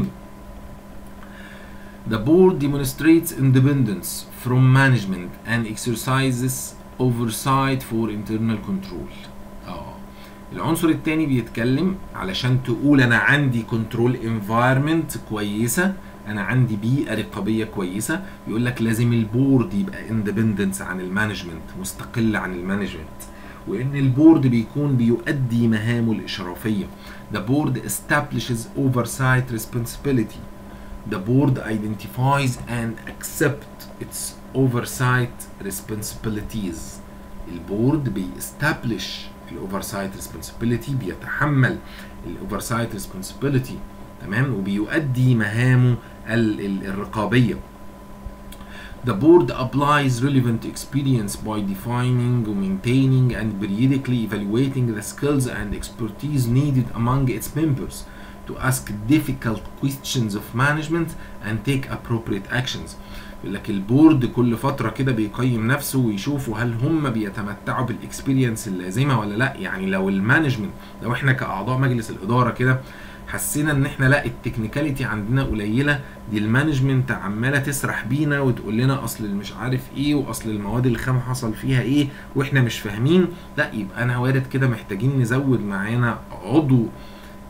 The board demonstrates independence from management and exercises oversight for internal control. اه العنصر التاني بيتكلم علشان تقول انا عندي كنترول انفايرمنت كويسه انا عندي بيئه رقابيه كويسه بيقول لك لازم البورد يبقى اندبندنس عن المانجمنت مستقل عن المانجمنت وان البورد بيكون بيؤدي مهامه الاشرافيه the board establishes oversight responsibility the board identifies and accepts its oversight responsibilities البورد بيستابلش الاوفرسايت responsibility بيتحمل الاوفرسايت responsibility تمام وبيؤدي مهامه ال- ال- الرقابيه The board applies relevant experience by defining, maintaining, and periodically evaluating the skills and expertise needed among its members to ask difficult questions of management and take appropriate actions. يقول لك البورد كل فترة كده بيقيم نفسه ويشوفوا هل هم بيتمتعوا بالاكسبيرينس اللازمة ولا لا يعني لو المانجمنت لو احنا كأعضاء مجلس الإدارة كده حسينا ان احنا لا التكنيكاليتي عندنا قليله دي المانجمنت عماله تسرح بينا وتقول لنا اصل مش عارف ايه واصل المواد الخام حصل فيها ايه واحنا مش فاهمين لا يبقى انا وارد كده محتاجين نزود معانا عضو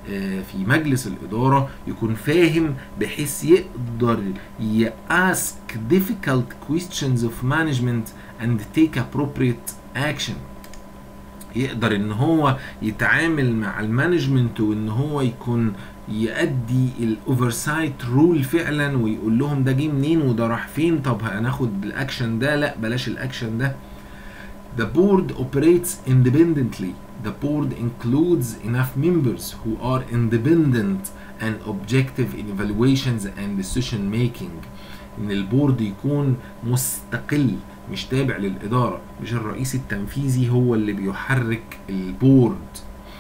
آه، في مجلس الإدارة يكون فاهم بحيث يقدر ي ask difficult questions of management and take appropriate action يقدر ان هو يتعامل مع المانجمنت وان هو يكون يأدي الاوفرسايت رول فعلا ويقول لهم ده جه منين وده راح فين طب هناخد الاكشن ده لا بلاش الاكشن ده The board operates independently. The board includes enough members who are independent and objective in evaluations and decision making. إن البورد يكون مستقل مش تابع للإدارة مش الرئيس التنفيذي هو اللي بيحرك البورد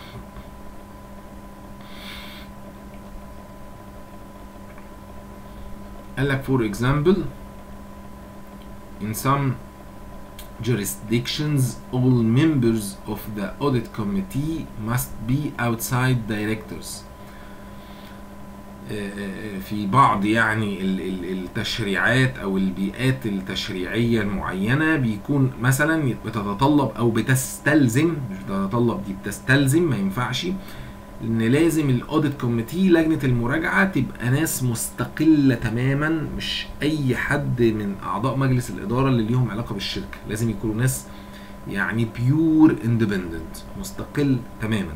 قال لك for example in some jurisdictions all members of the audit committee must be outside directors في بعض يعني ال- ال- التشريعات او البيئات التشريعيه المعينه بيكون مثلا بتتطلب او بتستلزم مش بتتطلب دي بتستلزم ما ينفعش ان لازم الاوديت كوميتي لجنه المراجعه تبقى ناس مستقله تماما مش اي حد من اعضاء مجلس الاداره اللي ليهم علاقه بالشركه لازم يكونوا ناس يعني بيور اندبندنت مستقل تماما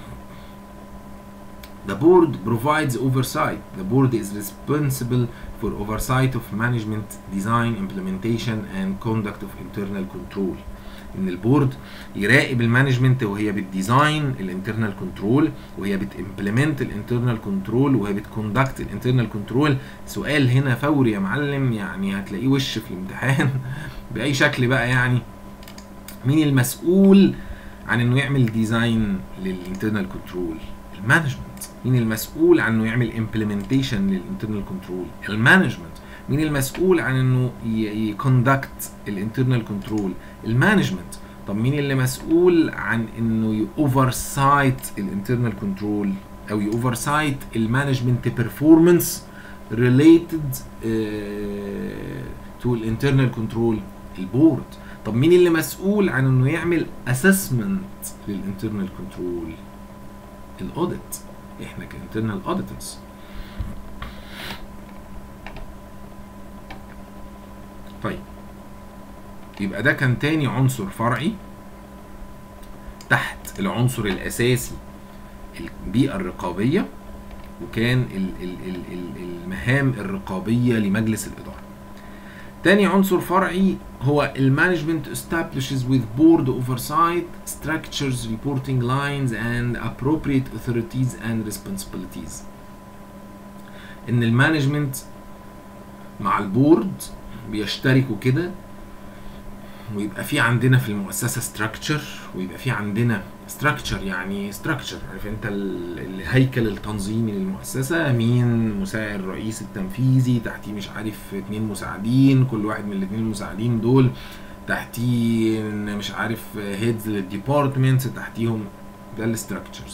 The board provides oversight. The board is responsible for oversight of management, design, implementation, and conduct of internal control. ان البورد يراقب المانجمنت وهي بتديزاين الانترنال كنترول وهي بتمبلمنت الانترنال كنترول وهي بتكوندكت الانترنال كنترول سؤال هنا فوري يا معلم يعني هتلاقيه وش في الامتحان باي شكل بقى يعني مين المسؤول عن انه يعمل ديزاين للانترنال كنترول المانجمنت مين المسؤول عن انه يعمل امبلمنتيشن للانترنال كنترول المانجمنت مين المسؤول عن انه يكوندكت الانترنال كنترول المانجمنت طب مين اللي مسؤول عن انه يوفر سايت الانترنال كنترول او يوفر سايت المانجمنت بيرفورمانس ريليتد تو الانترنال كنترول البورد طب مين اللي مسؤول عن انه يعمل اسسمنت للانترنال كنترول الاوديت احنا كانترنال اوديتورز طيب يبقى ده كان تاني عنصر فرعي تحت العنصر الاساسي البيئه الرقابيه وكان ال- ال- ال- ال- المهام الرقابيه لمجلس الاداره تاني عنصر فرعي هو المانجمنت establishes with board oversight structures reporting lines and appropriate authorities and responsibilities ان المانجمنت مع البورد بيشتركوا كده ويبقى في عندنا في المؤسسه ستراكشر ويبقى في عندنا ستراكشر يعني ستراكشر عارف انت ال- الهيكل التنظيمي للمؤسسه مين مساعد الرئيس التنفيذي تحتيه مش عارف اتنين مساعدين كل واحد من الاتنين المساعدين دول تحتيه مش عارف هيدز للديبارتمنتس تحتيهم ده الستراكشرز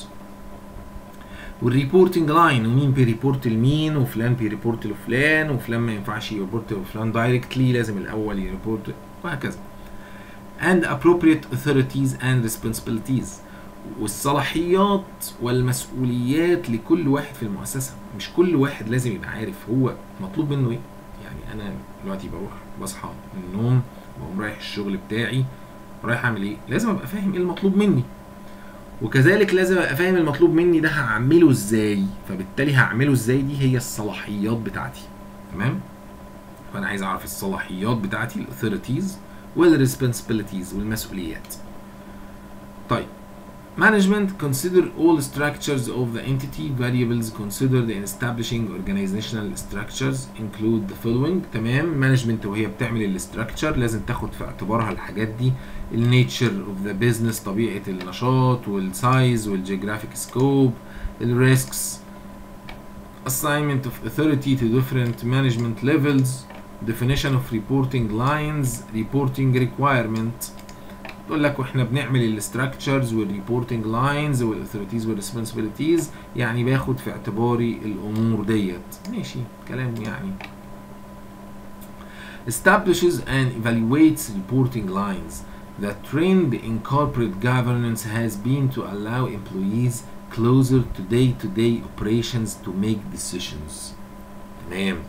والريبورتنج لاين ومين بيريبورت لمين وفلان بيريبورت لفلان وفلان ما ينفعش يريبورت لفلان دايركتلي لازم الاول يريبورت وهكذا and appropriate authorities and responsibilities والصلاحيات والمسؤوليات لكل واحد في المؤسسة مش كل واحد لازم يبقى عارف هو مطلوب منه ايه يعني انا دلوقتي بروح بصحى من النوم بقوم رايح الشغل بتاعي رايح اعمل ايه لازم ابقى فاهم ايه المطلوب مني وكذلك لازم ابقى فاهم المطلوب مني ده هعمله ازاي فبالتالي هعمله ازاي دي هي الصلاحيات بتاعتي تمام فانا عايز اعرف الصلاحيات بتاعتي الاثوريتيز والريسبونسبيلتيز والمسؤوليات طيب Management consider all structures of the entity variables considered in establishing organizational structures include the following تمام مانجمنت وهي بتعمل الاستراكشر لازم تاخد في اعتبارها الحاجات دي النيتشر اوف ذا بزنس طبيعه النشاط والسايز والجيوغرافيك سكوب الريسكس assignment of authority to different management levels definition of reporting lines reporting requirement تقول لك واحنا بنعمل الاستراكشرز والريبورتنج لاينز والاثوريتيز والريسبونسبيلتيز يعني باخد في اعتباري الامور ديت ماشي كلام يعني establishes and evaluates reporting lines The trend in corporate governance has been to allow employees closer to day to day operations to make decisions تمام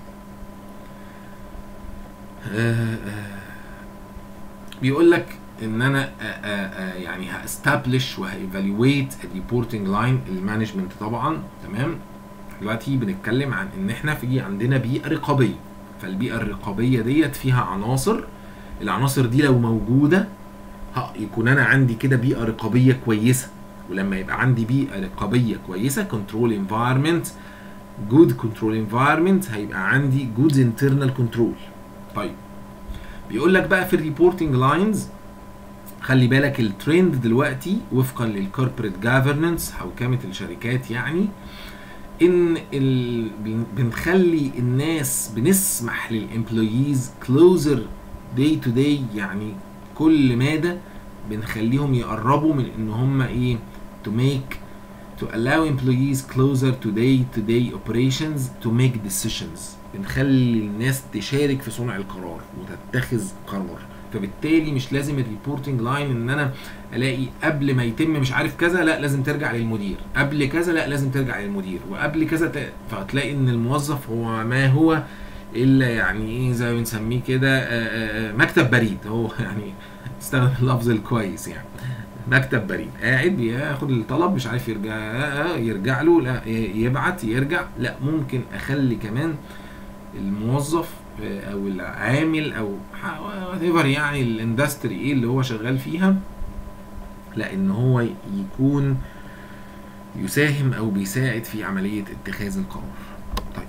آه آه بيقول لك ان انا آه آه يعني هاستابلش وهايفالويت الريبورتنج لاين المانجمنت طبعا تمام دلوقتي بنتكلم عن ان احنا في عندنا بيئه رقابيه فالبيئه الرقابيه ديت فيها عناصر العناصر دي لو موجوده يكون انا عندي كده بيئه رقابيه كويسه ولما يبقى عندي بيئه رقابيه كويسه كنترول انفايرمنت جود كنترول انفايرمنت هيبقى عندي جود انترنال كنترول طيب بيقول لك بقى في الريبورتنج لاينز خلي بالك الترند دلوقتي وفقا للكوربريت جافرننس حوكمه الشركات يعني ان ال... بنخلي الناس بنسمح للامبلويز كلوزر داي تو داي يعني كل مادة بنخليهم يقربوا من ان هم ايه to make to allow employees closer to day to day operations to make decisions بنخلي الناس تشارك في صنع القرار وتتخذ قرار فبالتالي مش لازم الريبورتنج لاين ان انا الاقي قبل ما يتم مش عارف كذا لا لازم ترجع للمدير قبل كذا لا لازم ترجع للمدير وقبل كذا ت... فهتلاقي ان الموظف هو ما هو الا يعني ايه زي ما بنسميه كده مكتب بريد هو يعني استخدم اللفظ الكويس يعني مكتب بريد قاعد ياخد الطلب مش عارف يرجع يرجع له لا يبعت يرجع لا ممكن اخلي كمان الموظف او العامل او وات يعني الاندستري ايه اللي هو شغال فيها لا ان هو يكون يساهم او بيساعد في عمليه اتخاذ القرار طيب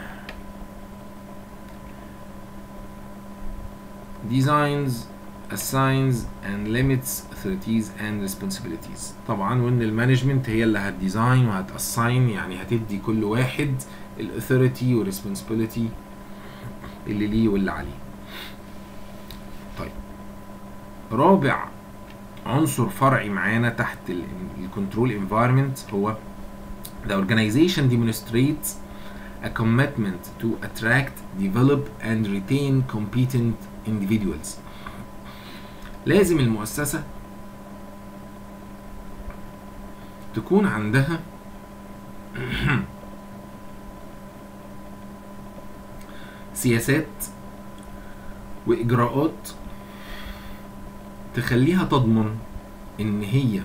designs assigns and limits authorities and responsibilities طبعا وان المانجمنت هي اللي هتديزاين وهتاساين يعني هتدي كل واحد الاثوريتي والريسبونسبيلتي اللي ليه واللي عليه طيب رابع عنصر فرعي معانا تحت الكنترول انفايرمنت هو the organization demonstrates a commitment to attract, develop and retain competent individuals لازم المؤسسة تكون عندها سياسات وإجراءات تخليها تضمن إن هي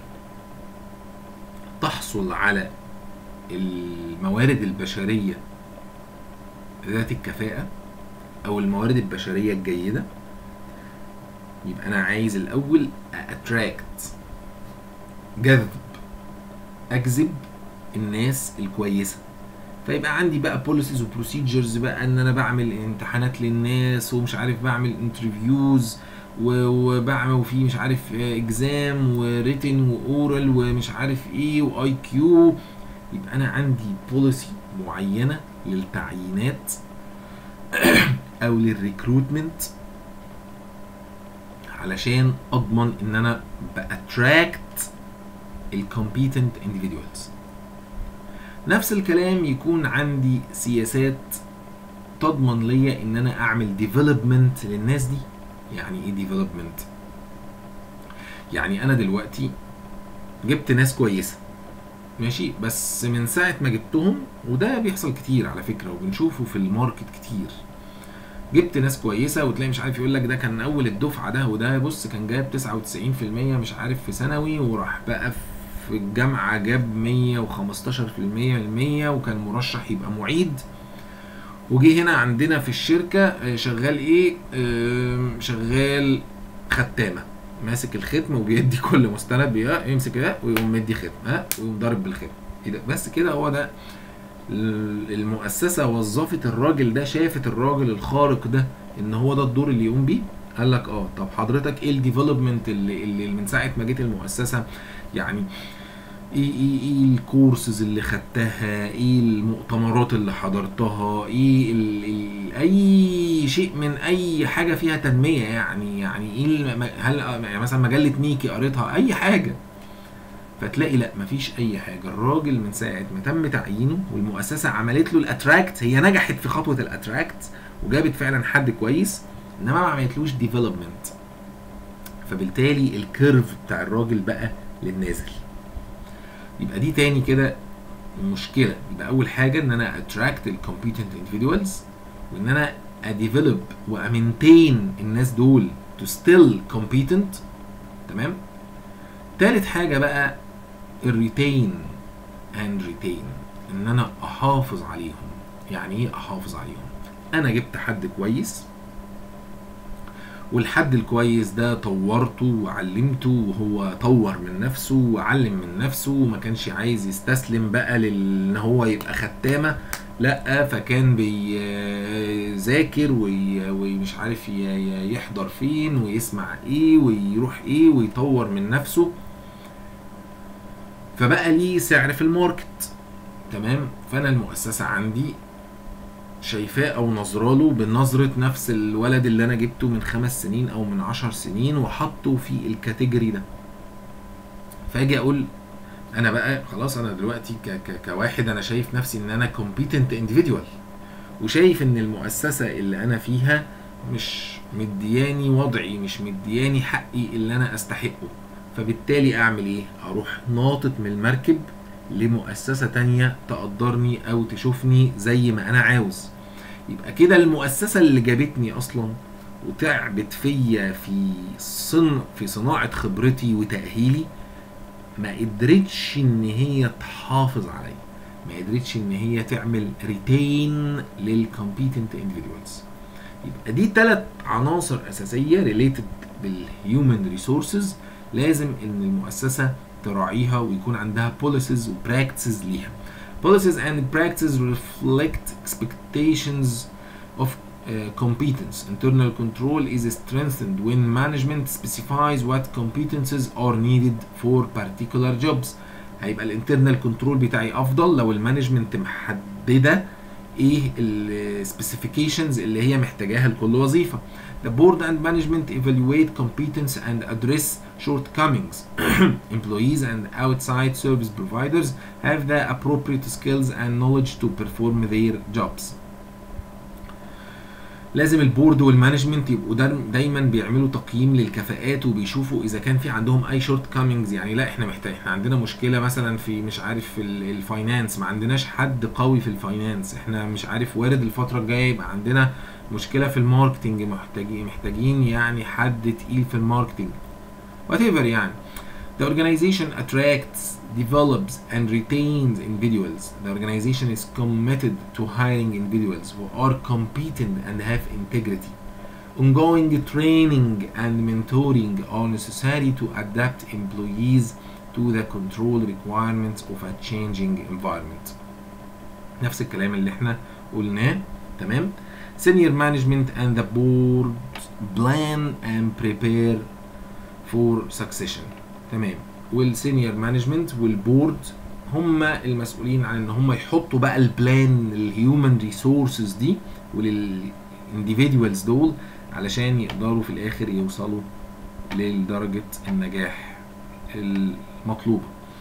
تحصل على الموارد البشرية ذات الكفاءة أو الموارد البشرية الجيدة يبقى أنا عايز الأول أتراكت جذب أجذب الناس الكويسة فيبقى عندي بقى بوليسيز وبروسيجرز بقى ان انا بعمل امتحانات للناس ومش عارف بعمل انترفيوز وبعمل وفي مش عارف اكزام وريتن واورال ومش عارف ايه واي كيو يبقى انا عندي بوليسي معينه للتعيينات او للريكروتمنت علشان اضمن ان انا باتراكت الكومبيتنت individuals نفس الكلام يكون عندي سياسات تضمن ليا ان انا اعمل ديفلوبمنت للناس دي يعني ايه ديفلوبمنت يعني انا دلوقتي جبت ناس كويسه ماشي بس من ساعه ما جبتهم وده بيحصل كتير على فكره وبنشوفه في الماركت كتير جبت ناس كويسه وتلاقي مش عارف يقول لك ده كان اول الدفعه ده وده بص كان جايب 99% مش عارف في ثانوي وراح بقى في الجامعه جاب 115% المية وكان مرشح يبقى معيد وجي هنا عندنا في الشركه شغال ايه شغال ختامه ماسك الختم وبيدي كل مستند بيه يمسك ده ويقوم مدي ختم ها ويقوم ضارب بالختم ايه ده بس كده هو ده المؤسسه وظفت الراجل ده شافت الراجل الخارق ده ان هو ده الدور اللي يقوم بيه قال لك اه طب حضرتك ايه الديفلوبمنت اللي, اللي من ساعه ما جيت المؤسسه يعني ايه ايه ايه الكورسز اللي خدتها ايه المؤتمرات اللي حضرتها ايه ال ال اي شيء من اي حاجه فيها تنميه يعني يعني ايه هل يعني مثلا مجله ميكي قريتها اي حاجه فتلاقي لا مفيش اي حاجه الراجل من ساعه ما تم تعيينه والمؤسسه عملت له الاتراكت هي نجحت في خطوه الاتراكت وجابت فعلا حد كويس انما ما عملتلوش ديفلوبمنت فبالتالي الكيرف بتاع الراجل بقى للنازل يبقى دي تاني كده مشكله يبقى اول حاجه ان انا اتراكت الكومبيتنت individuals وان انا اديفلوب وامنتين الناس دول to still competent تمام تالت حاجه بقى الريتين اند ريتين ان انا احافظ عليهم يعني ايه احافظ عليهم انا جبت حد كويس والحد الكويس ده طورته وعلمته وهو طور من نفسه وعلم من نفسه وما كانش عايز يستسلم بقى لان هو يبقى ختامه لا فكان بيذاكر وي- ومش عارف ي- ي- يحضر فين ويسمع ايه ويروح ايه ويطور من نفسه فبقى ليه سعر في الماركت تمام فانا المؤسسه عندي شايفاه او نظراله بنظره نفس الولد اللي انا جبته من خمس سنين او من عشر سنين وحطه في الكاتيجوري ده فاجي اقول انا بقى خلاص انا دلوقتي ك ك كواحد انا شايف نفسي ان انا كومبيتنت انديفيدوال وشايف ان المؤسسه اللي انا فيها مش مدياني وضعي مش مدياني حقي اللي انا استحقه فبالتالي اعمل ايه اروح ناطط من المركب لمؤسسة تانية تقدرني او تشوفني زي ما انا عاوز يبقى كده المؤسسة اللي جابتني اصلا وتعبت فيا في صن في صناعة خبرتي وتأهيلي ما قدرتش ان هي تحافظ عليا ما قدرتش ان هي تعمل ريتين للكومبيتنت individuals يبقى دي ثلاث عناصر اساسيه ريليتد بالهيومن ريسورسز لازم ان المؤسسه تراعيها ويكون عندها policies وبراكتسز ليها policies and practices reflect expectations of uh, competence internal control is strengthened when management specifies what competences are needed for particular jobs هيبقى الانترنال كنترول بتاعي افضل لو المانجمنت محدده ايه السبيسيفيكيشنز اللي هي محتاجاها لكل وظيفه The board and management evaluate competence and address shortcomings. Employees and outside service providers have the appropriate skills and knowledge to perform their jobs. لازم البورد والمانجمنت يبقوا دا- دايما بيعملوا تقييم للكفاءات وبيشوفوا اذا كان في عندهم اي شورت كامينجز يعني لا احنا محتاج احنا عندنا مشكله مثلا في مش عارف في ال- الفاينانس ما عندناش حد قوي في الفاينانس احنا مش عارف وارد الفتره الجايه يبقى عندنا مشكله في الماركتنج محتاجين محتاجين يعني حد تقيل في الماركتنج whatever يعني The organization attracts, develops, and retains individuals. The organization is committed to hiring individuals who are competent and have integrity. Ongoing training and mentoring are necessary to adapt employees to the control requirements of a changing environment. نفس الكلام اللي احنا قلناه تمام senior management and the board plan and prepare for succession تمام والسينيور مانجمنت والبورد هم المسؤولين عن ان هم يحطوا بقى البلان للهيومن ريسورسز دي وللانديفيدوالز دول علشان يقدروا في الاخر يوصلوا لدرجة النجاح المطلوبة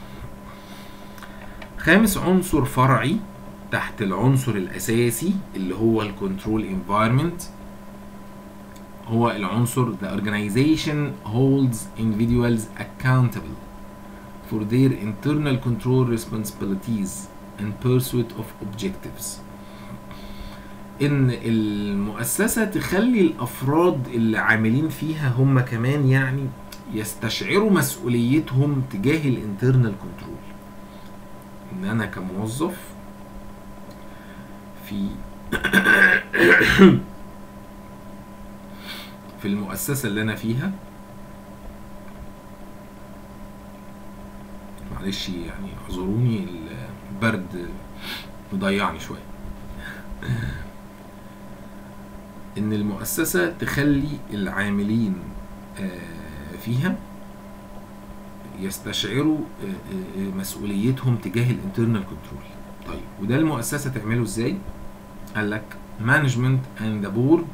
خامس عنصر فرعي تحت العنصر الاساسي اللي هو الكنترول انفايرمنت هو العنصر the organization holds individuals accountable for their internal control responsibilities and pursuit of objectives ان المؤسسة تخلي الافراد اللي عاملين فيها هم كمان يعني يستشعروا مسؤوليتهم تجاه الانترنال كنترول ان انا كموظف في في المؤسسة اللي أنا فيها معلش يعني اعذروني البرد مضيعني شوية إن المؤسسة تخلي العاملين آه، فيها يستشعروا آه، آه، مسؤوليتهم تجاه الانترنال كنترول طيب وده المؤسسة تعمله ازاي؟ قال لك management and the board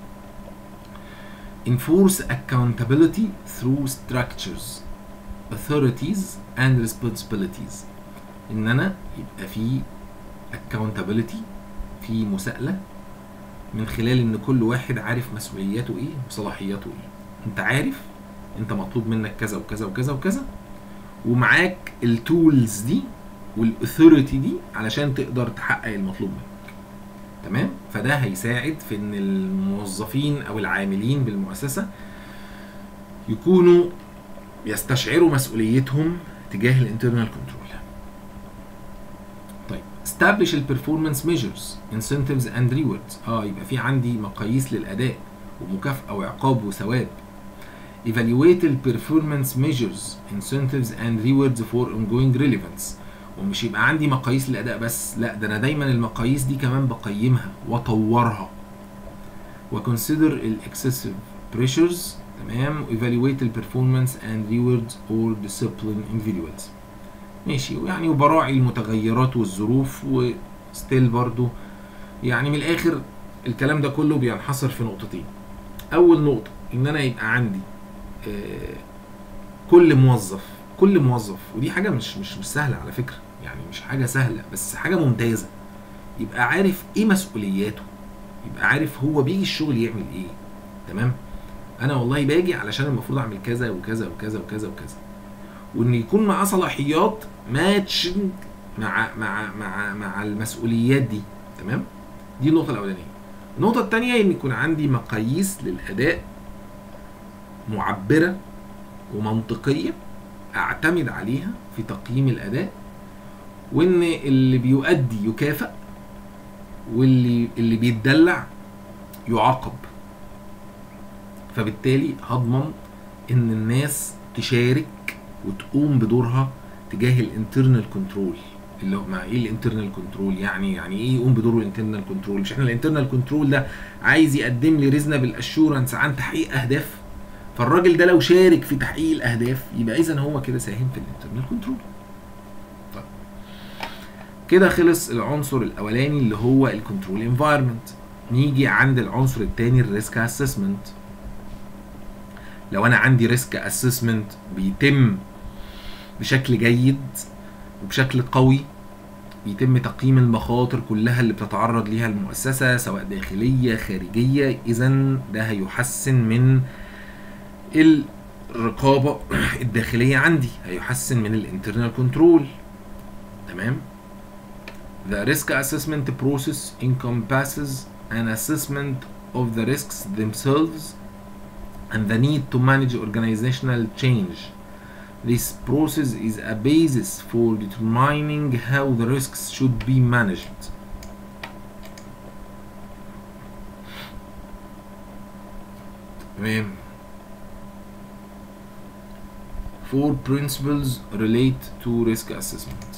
enforce accountability through structures authorities and responsibilities ان انا يبقى في accountability في مساءلة من خلال ان كل واحد عارف مسؤولياته ايه وصلاحياته ايه انت عارف انت مطلوب منك كذا وكذا وكذا وكذا ومعاك التولز دي والاثوريتي دي علشان تقدر تحقق المطلوب منك تمام فده هيساعد في ان الموظفين او العاملين بالمؤسسه يكونوا يستشعروا مسؤوليتهم تجاه الانترنال كنترول طيب establish البرفورمانس ميجرز incentives and rewards اه يبقى في عندي مقاييس للاداء ومكافاه وعقاب وثواب evaluate ال performance measures incentives and rewards for ongoing relevance ومش يبقى عندي مقاييس للاداء بس لا ده انا دايما المقاييس دي كمان بقيمها واطورها وconsider ال excessive pressures تمام evaluate ال performance and rewards or discipline individuals ماشي يعني وبراعي المتغيرات والظروف وستيل برضو يعني من الاخر الكلام ده كله بينحصر في نقطتين اول نقطه ان انا يبقى عندي آه، كل موظف كل موظف ودي حاجه مش مش مش سهله على فكره يعني مش حاجه سهله بس حاجه ممتازه يبقى عارف ايه مسؤولياته يبقى عارف هو بيجي الشغل يعمل ايه تمام انا والله باجي علشان المفروض اعمل كذا وكذا وكذا وكذا وكذا وان يكون معاه صلاحيات ماتشنج مع مع مع مع المسؤوليات دي تمام دي النقطه الاولانيه النقطه الثانيه ان يكون عندي مقاييس للاداء معبره ومنطقيه اعتمد عليها في تقييم الاداء وان اللي بيؤدي يكافئ واللي اللي بيتدلع يعاقب فبالتالي هضمن ان الناس تشارك وتقوم بدورها تجاه الانترنال كنترول اللي هو مع ايه الانترنال كنترول يعني يعني ايه يقوم بدور الانترنال كنترول مش احنا الانترنال كنترول ده عايز يقدم لي ريزنبل اشورنس عن تحقيق اهداف فالراجل ده لو شارك في تحقيق الاهداف يبقى اذا هو كده ساهم في الانترنال كنترول طيب كده خلص العنصر الاولاني اللي هو الكنترول انفايرمنت نيجي عند العنصر الثاني الريسك اسسمنت لو انا عندي ريسك اسسمنت بيتم بشكل جيد وبشكل قوي بيتم تقييم المخاطر كلها اللي بتتعرض ليها المؤسسه سواء داخليه خارجيه اذا ده هيحسن من الرقابه الداخليه عندي هيحسن من الانترنال كنترول تمام The risk assessment process encompasses an assessment of the risks themselves and the need to manage organizational change. This process is a basis for determining how the risks should be managed. تمام Four principles relate to risk assessment.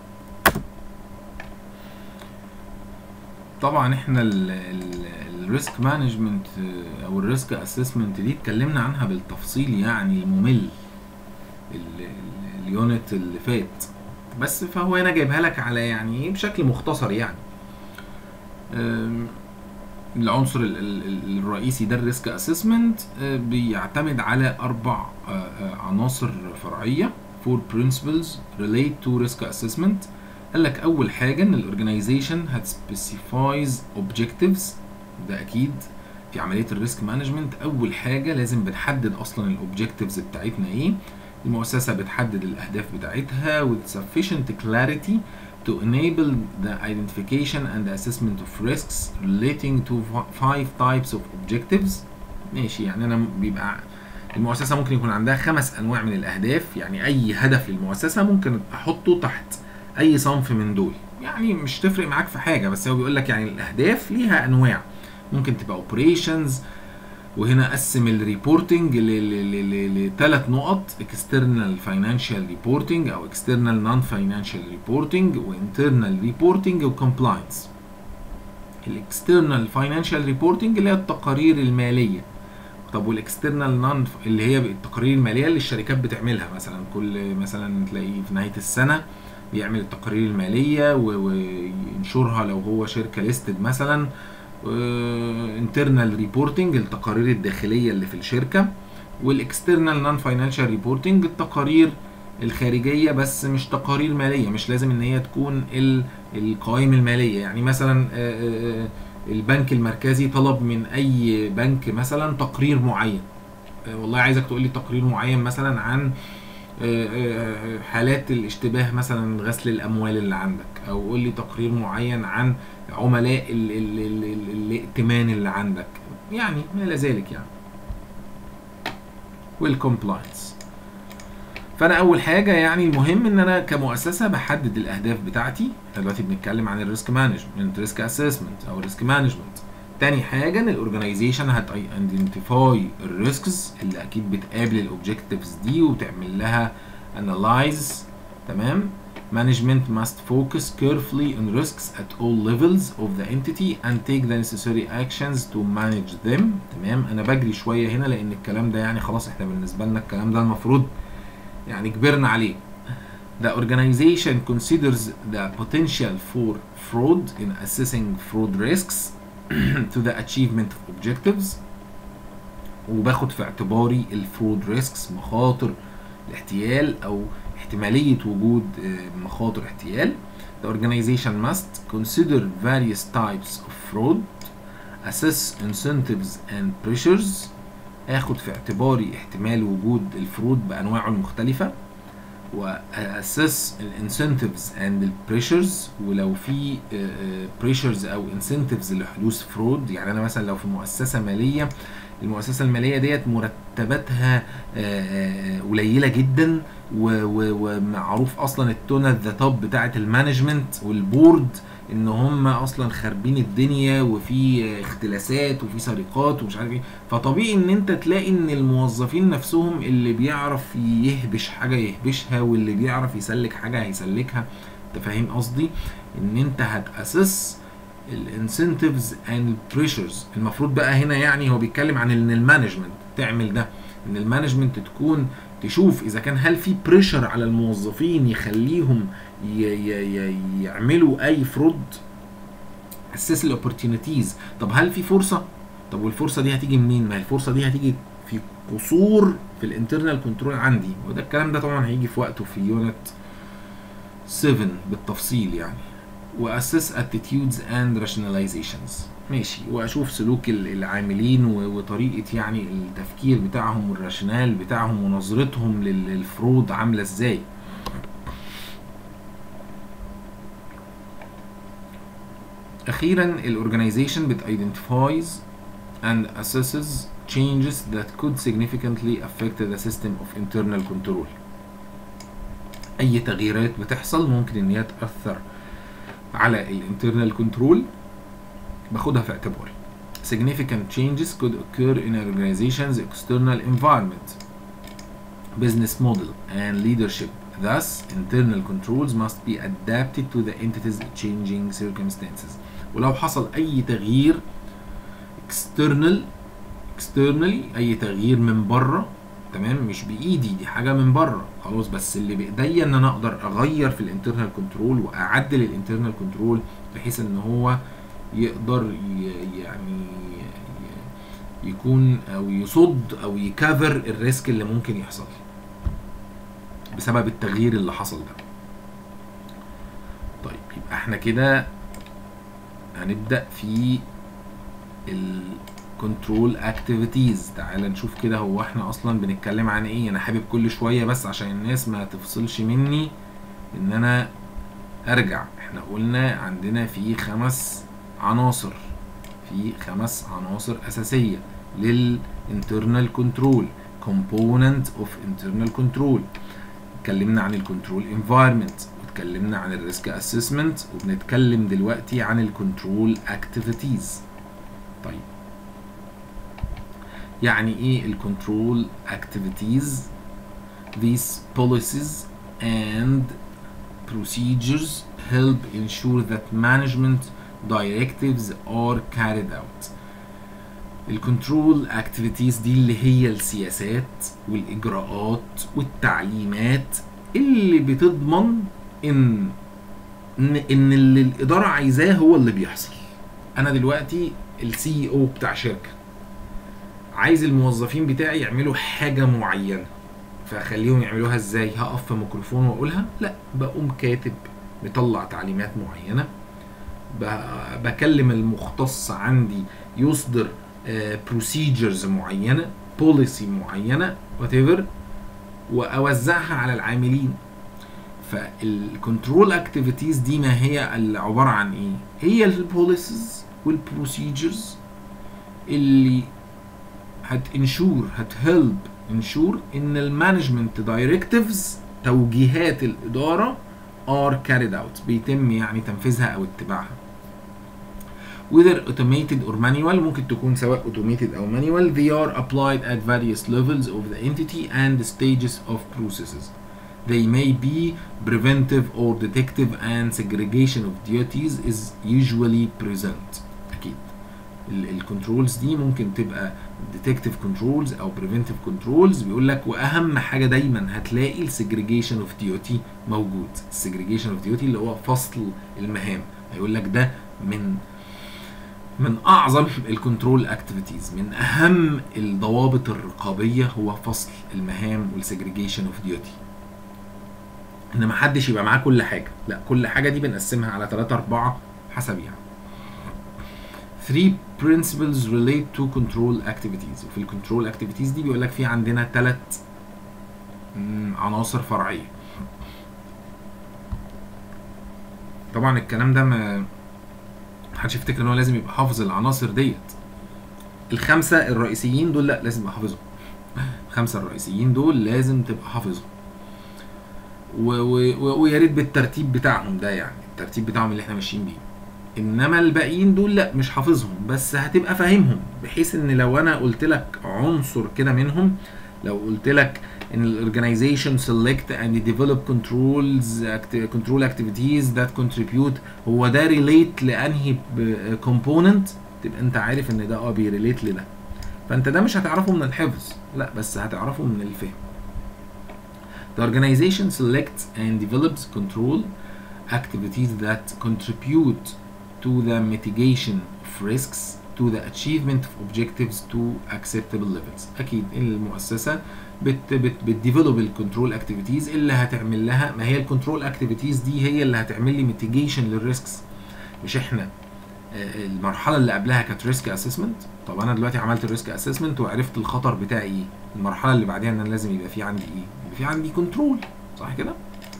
طبعا احنا الريسك مانجمنت او الريسك اسسمنت دي اتكلمنا عنها بالتفصيل يعني ممل ال- ال- اليونت اللي فات بس فهو هنا جايبها لك على يعني ايه بشكل مختصر يعني أم، العنصر ال- ال- ال- الرئيسي ده الريسك اسسمنت بيعتمد على اربع آه، آه، عناصر فرعيه four principles relate to risk assessment قال لك اول حاجه ان الاورجنايزيشن هتسبيسيفايز اوبجكتيفز ده اكيد في عمليه الريسك مانجمنت اول حاجه لازم بنحدد اصلا الاوبجكتيفز بتاعتنا ايه المؤسسه بتحدد الاهداف بتاعتها with sufficient clarity to enable the identification and assessment of risks relating to five types of objectives ماشي يعني انا بيبقى المؤسسه ممكن يكون عندها خمس انواع من الاهداف يعني اي هدف للمؤسسه ممكن احطه تحت اي صنف من دول يعني مش تفرق معاك في حاجه بس هو بيقول لك يعني الاهداف ليها انواع ممكن تبقى اوبريشنز وهنا قسم الريبورتنج لثلاث نقط اكسترنال فاينانشال ريبورتنج او اكسترنال نون فاينانشال ريبورتنج وانترنال ريبورتنج وكومبلاينس الاكسترنال فاينانشال ريبورتنج اللي هي التقارير الماليه طب والاكسترنال نون اللي هي التقارير الماليه اللي الشركات بتعملها مثلا كل مثلا تلاقيه في نهايه السنه بيعمل التقارير الماليه و- وينشرها لو هو شركه ليستد مثلا انترنال ريبورتنج التقارير الداخليه اللي في الشركه والاكسترنال نون فاينانشال ريبورتنج التقارير الخارجيه بس مش تقارير ماليه مش لازم ان هي تكون ال- القوائم الماليه يعني مثلا آه، آه، البنك المركزي طلب من اي بنك مثلا تقرير معين آه، والله عايزك تقول لي تقرير معين مثلا عن آه، آه، حالات الاشتباه مثلا غسل الاموال اللي عندك او قول لي تقرير معين عن عملاء ال ال ال ال الائتمان اللي عندك يعني ما الى ذلك يعني والكومبلاينس فانا اول حاجه يعني المهم ان انا كمؤسسه بحدد الاهداف بتاعتي احنا دلوقتي بنتكلم عن الريسك مانجمنت ريسك اسسمنت او الريسك مانجمنت تاني حاجه ان الاورجنايزيشن هت ايدنتيفاي الريسكس اللي اكيد بتقابل الاوبجكتيفز دي وتعمل لها انالايز تمام Management must focus carefully on risks at all levels of the entity and take the necessary actions to manage them تمام انا بجري شويه هنا لان الكلام ده يعني خلاص احنا بالنسبه لنا الكلام ده المفروض يعني كبرنا عليه The organization considers the potential for fraud in assessing fraud risks to the achievement of objectives وباخد في اعتباري الفرود ريسكس مخاطر الاحتيال او احتمالية وجود آه، مخاطر احتيال The organization must consider various types of fraud assess incentives and pressures اخد في اعتباري احتمال وجود الفرود بانواعه المختلفة واسس الانسنتيفز اند البريشرز ولو في بريشرز او انسنتيفز لحدوث فرود يعني انا مثلا لو في مؤسسه ماليه المؤسسه الماليه ديت مرتباتها آه، آه، قليله جدا و- و- ومعروف اصلا التونه ذا توب بتاعه المانجمنت والبورد ان هم اصلا خاربين الدنيا وفي اختلاسات وفي سرقات ومش عارف ايه فطبيعي ان انت تلاقي ان الموظفين نفسهم اللي بيعرف يهبش حاجه يهبشها واللي بيعرف يسلك حاجه هيسلكها انت فاهم قصدي ان انت هتاسس الانسنتيفز اند بريشرز المفروض بقى هنا يعني هو بيتكلم عن ان المانجمنت تعمل ده ان المانجمنت تكون تشوف اذا كان هل في بريشر على الموظفين يخليهم ي ي ي يعملوا اي فرود اسس الاوبورتيونيتيز طب هل في فرصه طب والفرصه دي هتيجي منين ما هي الفرصه دي هتيجي في قصور في الانترنال كنترول عندي وده الكلام ده طبعا هيجي في وقته في يونت 7 بالتفصيل يعني واسس اتيتيودز اند راشناليزيشنز ماشي واشوف سلوك ال- العاملين و- وطريقه يعني التفكير بتاعهم والراشنال بتاعهم ونظرتهم لل- للفروض عامله ازاي اخيرا الاورجنايزيشن بتايدنتيفايز and assesses changes that could significantly affect the system of internal control اي تغييرات بتحصل ممكن ان هي تاثر على الانترنال كنترول باخدها في اعتباري significant changes could occur in an organization's external environment business model and leadership thus internal controls must be adapted to the entity's changing circumstances ولو حصل اي تغيير external externally اي تغيير من بره تمام مش بايدي دي حاجه من بره خلاص بس اللي بايديا ان انا اقدر اغير في الانترنال كنترول واعدل الانترنال كنترول بحيث ان هو يقدر ي- يعني ي- يكون او يصد او يكفر الريسك اللي ممكن يحصل بسبب التغيير اللي حصل ده طيب يبقى احنا كده هنبدأ في الكنترول اكتيفيتيز تعال نشوف كده هو احنا اصلا بنتكلم عن ايه انا حابب كل شوية بس عشان الناس ما تفصلش مني ان انا ارجع احنا قلنا عندنا في خمس عناصر في خمس عناصر اساسية للانترنال كنترول component of internal control اتكلمنا عن الكنترول انفايرمنت واتكلمنا عن الريسك اسسمنت وبنتكلم دلوقتي عن الكنترول اكتيفيتيز طيب يعني ايه الكنترول اكتيفيتيز these policies and procedures help ensure that management directives are carried out الكنترول اكتيفيتيز دي اللي هي السياسات والاجراءات والتعليمات اللي بتضمن ان ان ان اللي الاداره عايزاه هو اللي بيحصل انا دلوقتي السي او بتاع شركه عايز الموظفين بتاعي يعملوا حاجه معينه فاخليهم يعملوها ازاي هقف في ميكروفون واقولها لا بقوم كاتب مطلع تعليمات معينه ب- بكلم المختص عندي يصدر بروسيجرز معينه بوليسي معينه وات ايفر واوزعها على العاملين فالكنترول اكتيفيتيز دي ما هي عباره عن ايه هي البوليسز والبروسيجرز اللي هتنشور هتهلب انشور ان المانجمنت دايركتيفز توجيهات الاداره are carried out بيتم يعني تنفيذها او اتباعها whether automated or manual ممكن تكون سواء automated او manual they are applied at various levels of the entity and stages of processes they may be preventive or detective and segregation of duties is usually present اكيد الكنترولز دي ممكن تبقى ديتكتيف كنترولز او بريفنتيف كنترولز بيقول لك واهم حاجه دايما هتلاقي السجريجيشن اوف ديوتي موجود السجريجيشن اوف ديوتي اللي هو فصل المهام هيقول لك ده من من اعظم الكنترول اكتيفيتيز من اهم الضوابط الرقابيه هو فصل المهام والسجريجيشن اوف ديوتي ان ما حدش يبقى معاه كل حاجه لا كل حاجه دي بنقسمها على 3 4 حسب يعني three principles relate to control activities وفي الكنترول اكتيفيتيز دي بيقول لك في عندنا ثلاث عناصر فرعيه طبعا الكلام ده ما محدش يفتكر ان هو لازم يبقى حافظ العناصر ديت الخمسه الرئيسيين دول لا لازم يبقى حافظهم الخمسه الرئيسيين دول لازم تبقى حافظهم ويا ريت بالترتيب بتاعهم ده يعني الترتيب بتاعهم اللي احنا ماشيين بيه انما الباقيين دول لا مش حافظهم بس هتبقى فاهمهم بحيث ان لو انا قلت لك عنصر كده منهم لو قلت لك ان الاورجنايزيشن سيلكت اند ديفلوب كنترولز كنترول اكتيفيتيز ذات كونتريبيوت هو ده ريليت لانهي كومبوننت تبقى انت عارف ان ده اه بيريليت لده فانت ده مش هتعرفه من الحفظ لا بس هتعرفه من الفهم The organization selects and develops control activities that contribute to the mitigation of risks to the achievement of objectives to acceptable levels اكيد المؤسسه بت بت بتديفلوب الكنترول اكتيفيتيز اللي هتعمل لها ما هي الكنترول اكتيفيتيز دي هي اللي هتعمل لي ميتيجيشن للريسكس مش احنا المرحله اللي قبلها كانت ريسك اسسمنت طب انا دلوقتي عملت الريسك اسسمنت وعرفت الخطر بتاعي ايه المرحله اللي بعديها ان انا لازم يبقى في عندي ايه يبقى في عندي كنترول صح كده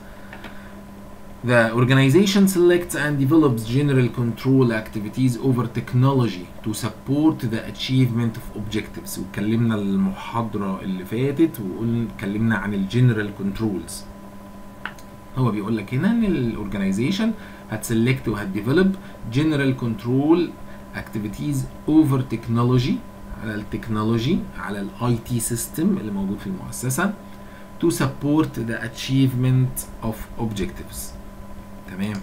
The organization selects and develops general control activities over technology to support the achievement of objectives واتكلمنا المحاضرة اللي فاتت وقلنا اتكلمنا عن الجنرال كنترولز هو بيقول لك هنا ان الاورجنايزيشن هتسلكت وهتديفلوب جنرال كنترول activities over technology على التكنولوجي على الاي تي سيستم اللي موجود في المؤسسة to support the achievement of objectives تمام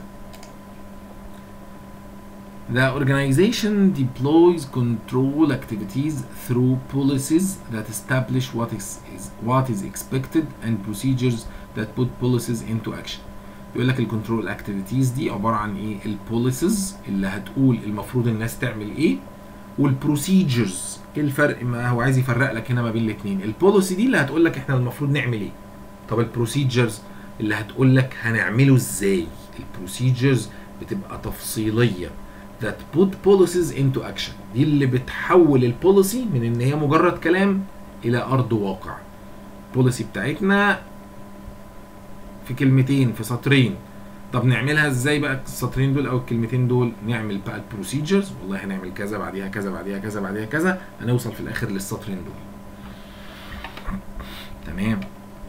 The organization deploys control activities through policies that establish what is, is what is expected and procedures that put policies into action. بيقول لك الكنترول اكتيفيتيز دي عباره عن ايه؟ البوليسز اللي هتقول المفروض الناس تعمل ايه والبروسيجرز ايه الفرق ما هو عايز يفرق لك هنا ما بين الاثنين البوليسي دي اللي هتقول لك احنا المفروض نعمل ايه طب البروسيجرز اللي هتقول لك هنعمله ازاي البروسيجرز بتبقى تفصيليه that put policies into action دي اللي بتحول البوليسي من ان هي مجرد كلام الى ارض واقع البوليسي بتاعتنا في كلمتين في سطرين طب نعملها ازاي بقى السطرين دول او الكلمتين دول نعمل بقى البروسيجرز والله هنعمل كذا بعديها كذا بعديها كذا بعديها كذا هنوصل في الاخر للسطرين دول تمام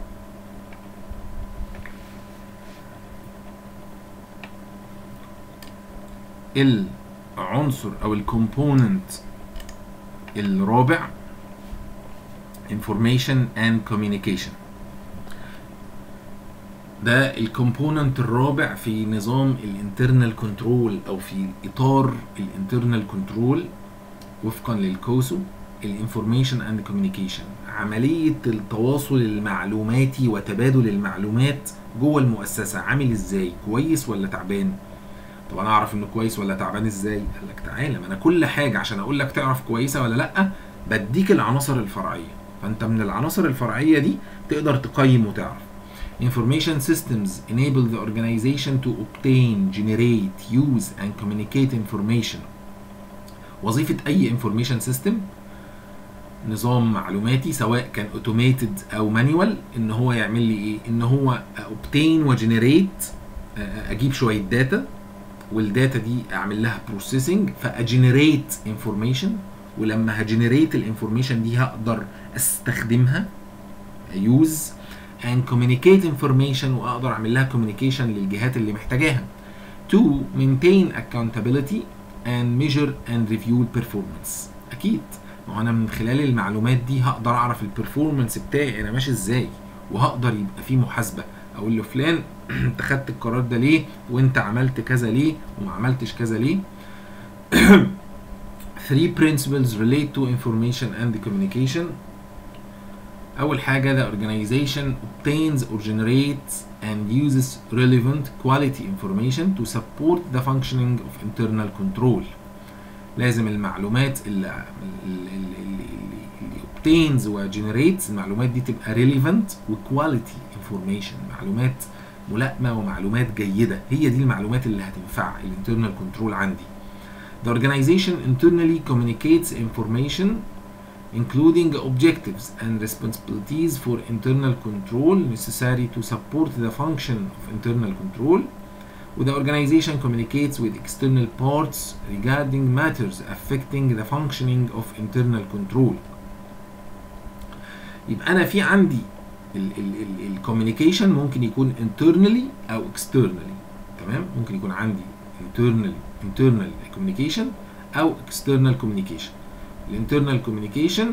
العنصر او الكومبوننت الرابع information and communication ده الكومبوننت الرابع في نظام الانترنال كنترول او في اطار الانترنال كنترول وفقا للكوسو الانفورميشن اند كوميونيكيشن عمليه التواصل المعلوماتي وتبادل المعلومات جوه المؤسسه عامل ازاي كويس ولا تعبان طب انا اعرف انه كويس ولا تعبان ازاي قال لك تعالى ما انا كل حاجه عشان اقول لك تعرف كويسه ولا لا بديك العناصر الفرعيه فانت من العناصر الفرعيه دي تقدر تقيم وتعرف Information systems enable the organization to obtain, generate, use and communicate information. وظيفة أي information system نظام معلوماتي سواء كان اوتوميتد او مانيوال ان هو يعمل لي ايه ان هو اوبتين وجنريت اجيب شويه داتا والداتا دي اعمل لها بروسيسنج فاجنريت انفورميشن ولما هجنريت الانفورميشن دي هقدر استخدمها يوز and communicate information واقدر اعمل لها communication للجهات اللي محتاجاها to maintain accountability and measure and review performance اكيد ما هو انا من خلال المعلومات دي هقدر اعرف البرفورمانس بتاعي انا ماشي ازاي وهقدر يبقى في محاسبه اقول له فلان انت خدت القرار ده ليه وانت عملت كذا ليه وما عملتش كذا ليه three principles relate to information and communication أول حاجة the organization obtains or generates and uses relevant quality information to support the functioning of internal control لازم المعلومات اللي, اللي, اللي, اللي obtains و generates المعلومات دي تبقى relevant و quality information معلومات ملائمة ومعلومات جيدة هي دي المعلومات اللي هتنفع الانترنال كنترول عندي The organization internally communicates information including objectives and responsibilities for internal control necessary to support the function of internal control. The organization communicates with external parts regarding matters affecting the functioning of internal control. يبقى أنا في عندي الكوميونيكيشن ممكن يكون internally أو externally تمام ممكن يكون عندي internal internal communication أو external communication الانترنال كوميونيكيشن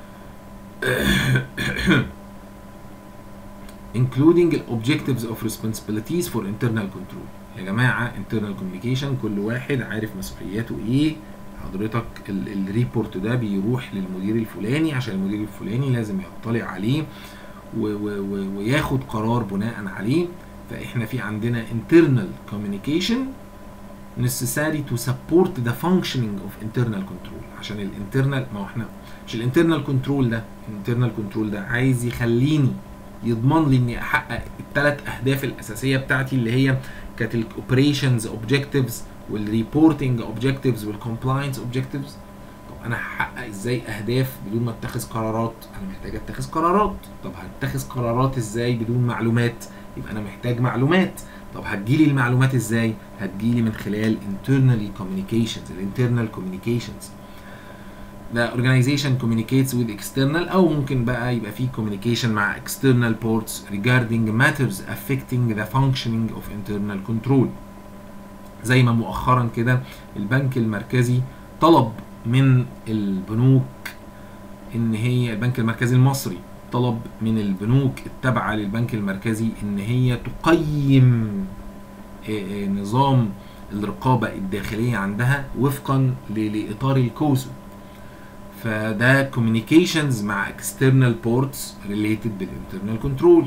including the objectives of responsibilities for internal control يا جماعة internal communication كل واحد عارف مسؤولياته ايه حضرتك الريبورت ده بيروح للمدير الفلاني عشان المدير الفلاني لازم يطلع عليه و و و وياخد قرار بناء عليه فاحنا في عندنا internal communication necessary to support the functioning of internal control عشان الانترنال ما هو احنا مش الانترنال كنترول ده الانترنال كنترول ده عايز يخليني يضمن لي اني احقق الثلاث اهداف الاساسيه بتاعتي اللي هي كانت الاوبريشنز اوبجكتيفز والريبورتنج اوبجكتيفز والكومبلاينس اوبجكتيفز طب انا هحقق ازاي اهداف بدون ما اتخذ قرارات انا محتاج اتخذ قرارات طب هتخذ قرارات ازاي بدون معلومات يبقى انا محتاج معلومات طب هتجيلي المعلومات ازاي هتجيلي من خلال internally communications الانترنال communications the organization communicates with external او ممكن بقى يبقى في communication مع external ports regarding matters affecting the functioning of internal control زي ما مؤخرا كده البنك المركزي طلب من البنوك ان هي البنك المركزي المصري طلب من البنوك التابعة للبنك المركزي ان هي تقيم نظام الرقابة الداخلية عندها وفقا لإطار الكوسو فده communications مع external ports related بالinternal control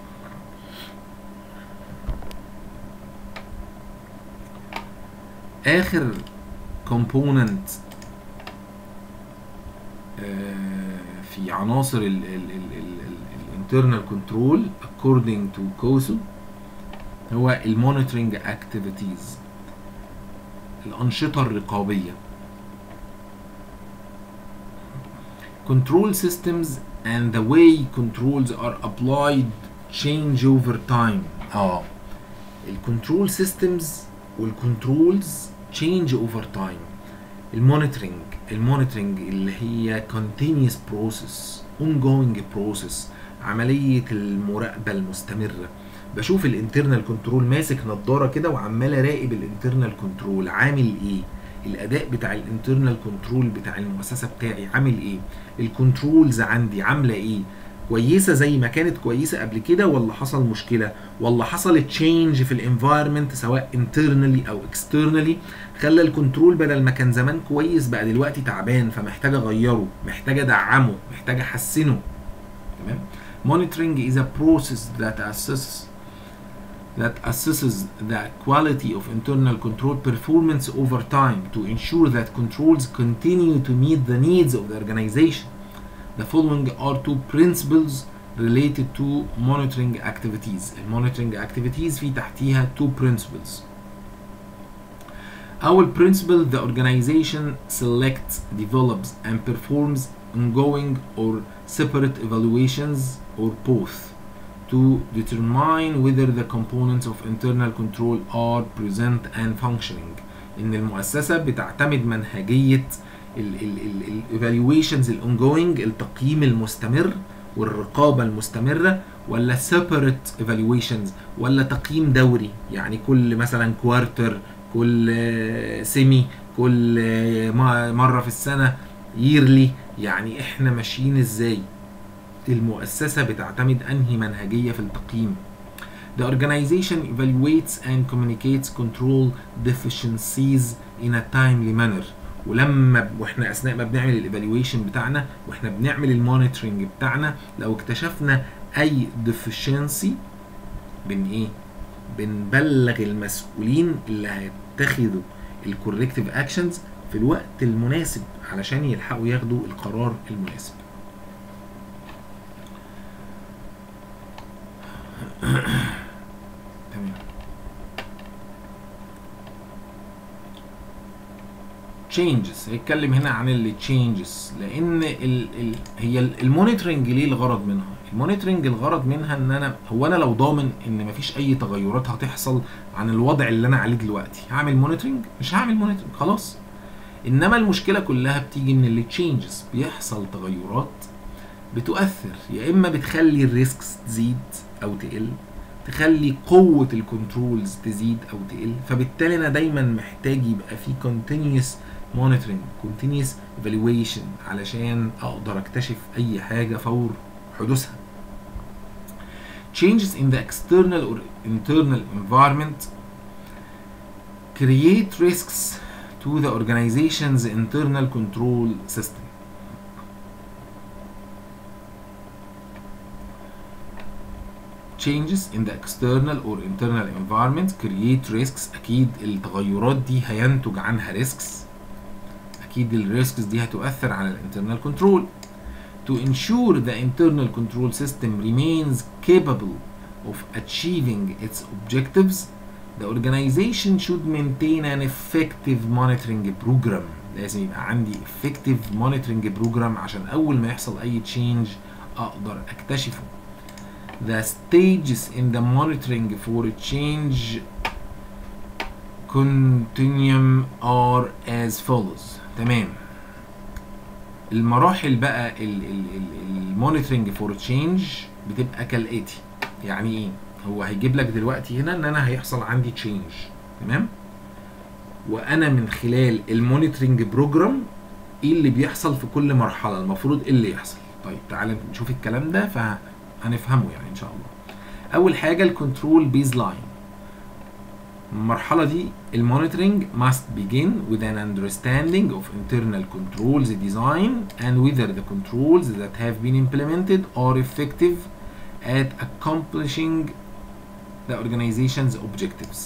آخر component في عناصر الانترنال كنترول according to COSO هو المونيتورنج اكتيفيتيز الأنشطة الرقابية control systems and the way controls are applied change over time اه الكنترول سيستمز والكنترولز change over time المونيتورنج المونيتورنج اللي هي continuous process ongoing process عملية المراقبة المستمرة بشوف الانترنال كنترول ماسك نظارة كده وعمال اراقب الانترنال كنترول عامل ايه الاداء بتاع الانترنال كنترول بتاع المؤسسة بتاعي عامل ايه الكنترولز عندي عاملة ايه كويسه زي ما كانت كويسه قبل كده ولا حصل مشكله ولا حصل تشينج في الانفايرمنت سواء انترنالي او اكسترنالي خلى الكنترول بدل ما كان زمان كويس بقى دلوقتي تعبان فمحتاج اغيره محتاج ادعمه محتاج احسنه تمام monitoring is a process that assesses that assesses the quality of internal control performance over time to ensure that controls continue to meet the needs of the organization The following are two principles related to monitoring activities. المونيتورنج activities في تحتيها two principles. أول principle the organization selects, develops and performs ongoing or separate evaluations or both to determine whether the components of internal control are present and functioning ان المؤسسه بتعتمد منهجيه الايفالويشنز الاونجوينج التقييم المستمر والرقابه المستمره ولا separate evaluations ولا تقييم دوري يعني كل مثلا كوارتر كل سيمي كل مره في السنه ييرلي يعني احنا ماشيين ازاي المؤسسه بتعتمد انهي منهجيه في التقييم The organization evaluates and communicates control deficiencies in a timely manner ولما واحنا اثناء ما بنعمل الايفالويشن بتاعنا واحنا بنعمل المونيتورنج بتاعنا لو اكتشفنا اي deficiency بن ايه بنبلغ المسؤولين اللي هيتخذوا الكوركتيف اكشنز في الوقت المناسب علشان يلحقوا ياخدوا القرار المناسب تمام changes هيتكلم هنا عن اللي changes لان ال ال هي المونيتورنج ليه الغرض منها المونيتورنج الغرض منها ان انا هو انا لو ضامن ان مفيش اي تغيرات هتحصل عن الوضع اللي انا عليه دلوقتي هعمل مونيتورنج مش هعمل مونيتورنج خلاص انما المشكله كلها بتيجي من اللي تشينجز بيحصل تغيرات بتؤثر يا اما بتخلي الريسكس تزيد او تقل تخلي قوة الكنترولز تزيد أو تقل فبالتالي أنا دايما محتاج يبقى في continuous monitoring continuous evaluation علشان أقدر أكتشف أي حاجة فور حدوثها changes in the external or internal environment create risks to the organization's internal control system changes in the external or internal environment create risks اكيد التغيرات دي هينتج عنها risks اكيد الريسكس دي هتؤثر على الانترنال كنترول to ensure the internal control system remains capable of achieving its objectives the organization should maintain an effective monitoring program لازم يبقى عندي effective monitoring program عشان اول ما يحصل اي change اقدر اكتشفه the stages in the monitoring for change continuum are as follows تمام المراحل بقى المونيتورنج فور تشينج بتبقى كالاتي يعني ايه هو هيجيب لك دلوقتي هنا ان انا هيحصل عندي تشينج تمام وانا من خلال المونيتورنج بروجرام ايه اللي بيحصل في كل مرحله المفروض ايه اللي يحصل طيب تعالى نشوف الكلام ده فهنفهمه يعني ان شاء الله اول حاجه الكنترول بيز لاين المرحله دي المونيتورنج must begin with an understanding of internal controls design and whether the controls that have been implemented are effective at accomplishing the organization's objectives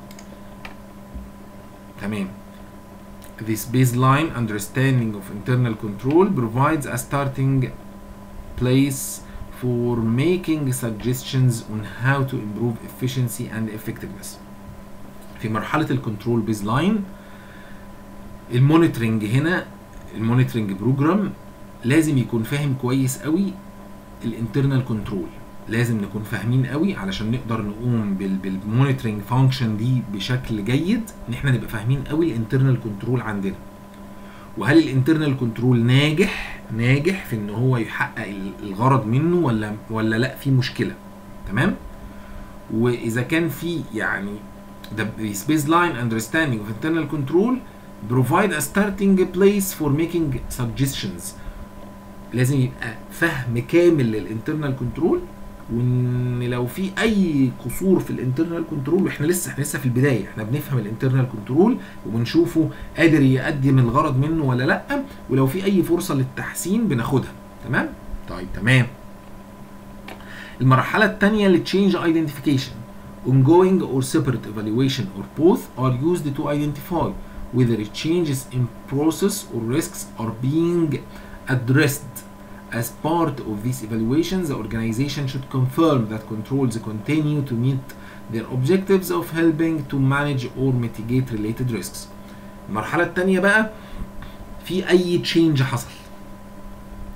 تمام This baseline understanding of internal control provides a starting place for making suggestions on how to improve efficiency and effectiveness. في مرحلة الكنترول بيز لاين المونيتورنج هنا المونيتورنج بروجرام لازم يكون فاهم كويس قوي الانترنال كنترول لازم نكون فاهمين قوي علشان نقدر نقوم بالمونيتورنج فانكشن دي بشكل جيد ان احنا نبقى فاهمين قوي الانترنال كنترول عندنا وهل الانترنال كنترول ناجح ناجح في ان هو يحقق الغرض منه ولا ولا لا في مشكله تمام واذا كان في يعني the baseline understanding of internal control provide a starting place for making suggestions لازم يبقى فهم كامل للانترنال كنترول وان لو في اي قصور في الانترنال كنترول واحنا لسه احنا لسه في البدايه احنا بنفهم الانترنال كنترول وبنشوفه قادر يقدم الغرض منه ولا لا ولو في اي فرصه للتحسين بناخدها تمام طيب تمام المرحله الثانيه للتشينج ايدنتيفيكيشن ongoing or separate evaluation or both are used to identify whether changes in process or risks are being addressed as part of these evaluations the organization should confirm that controls continue to meet their objectives of helping to manage or mitigate related risks المرحلة الثانية بقى في أي تشينج حصل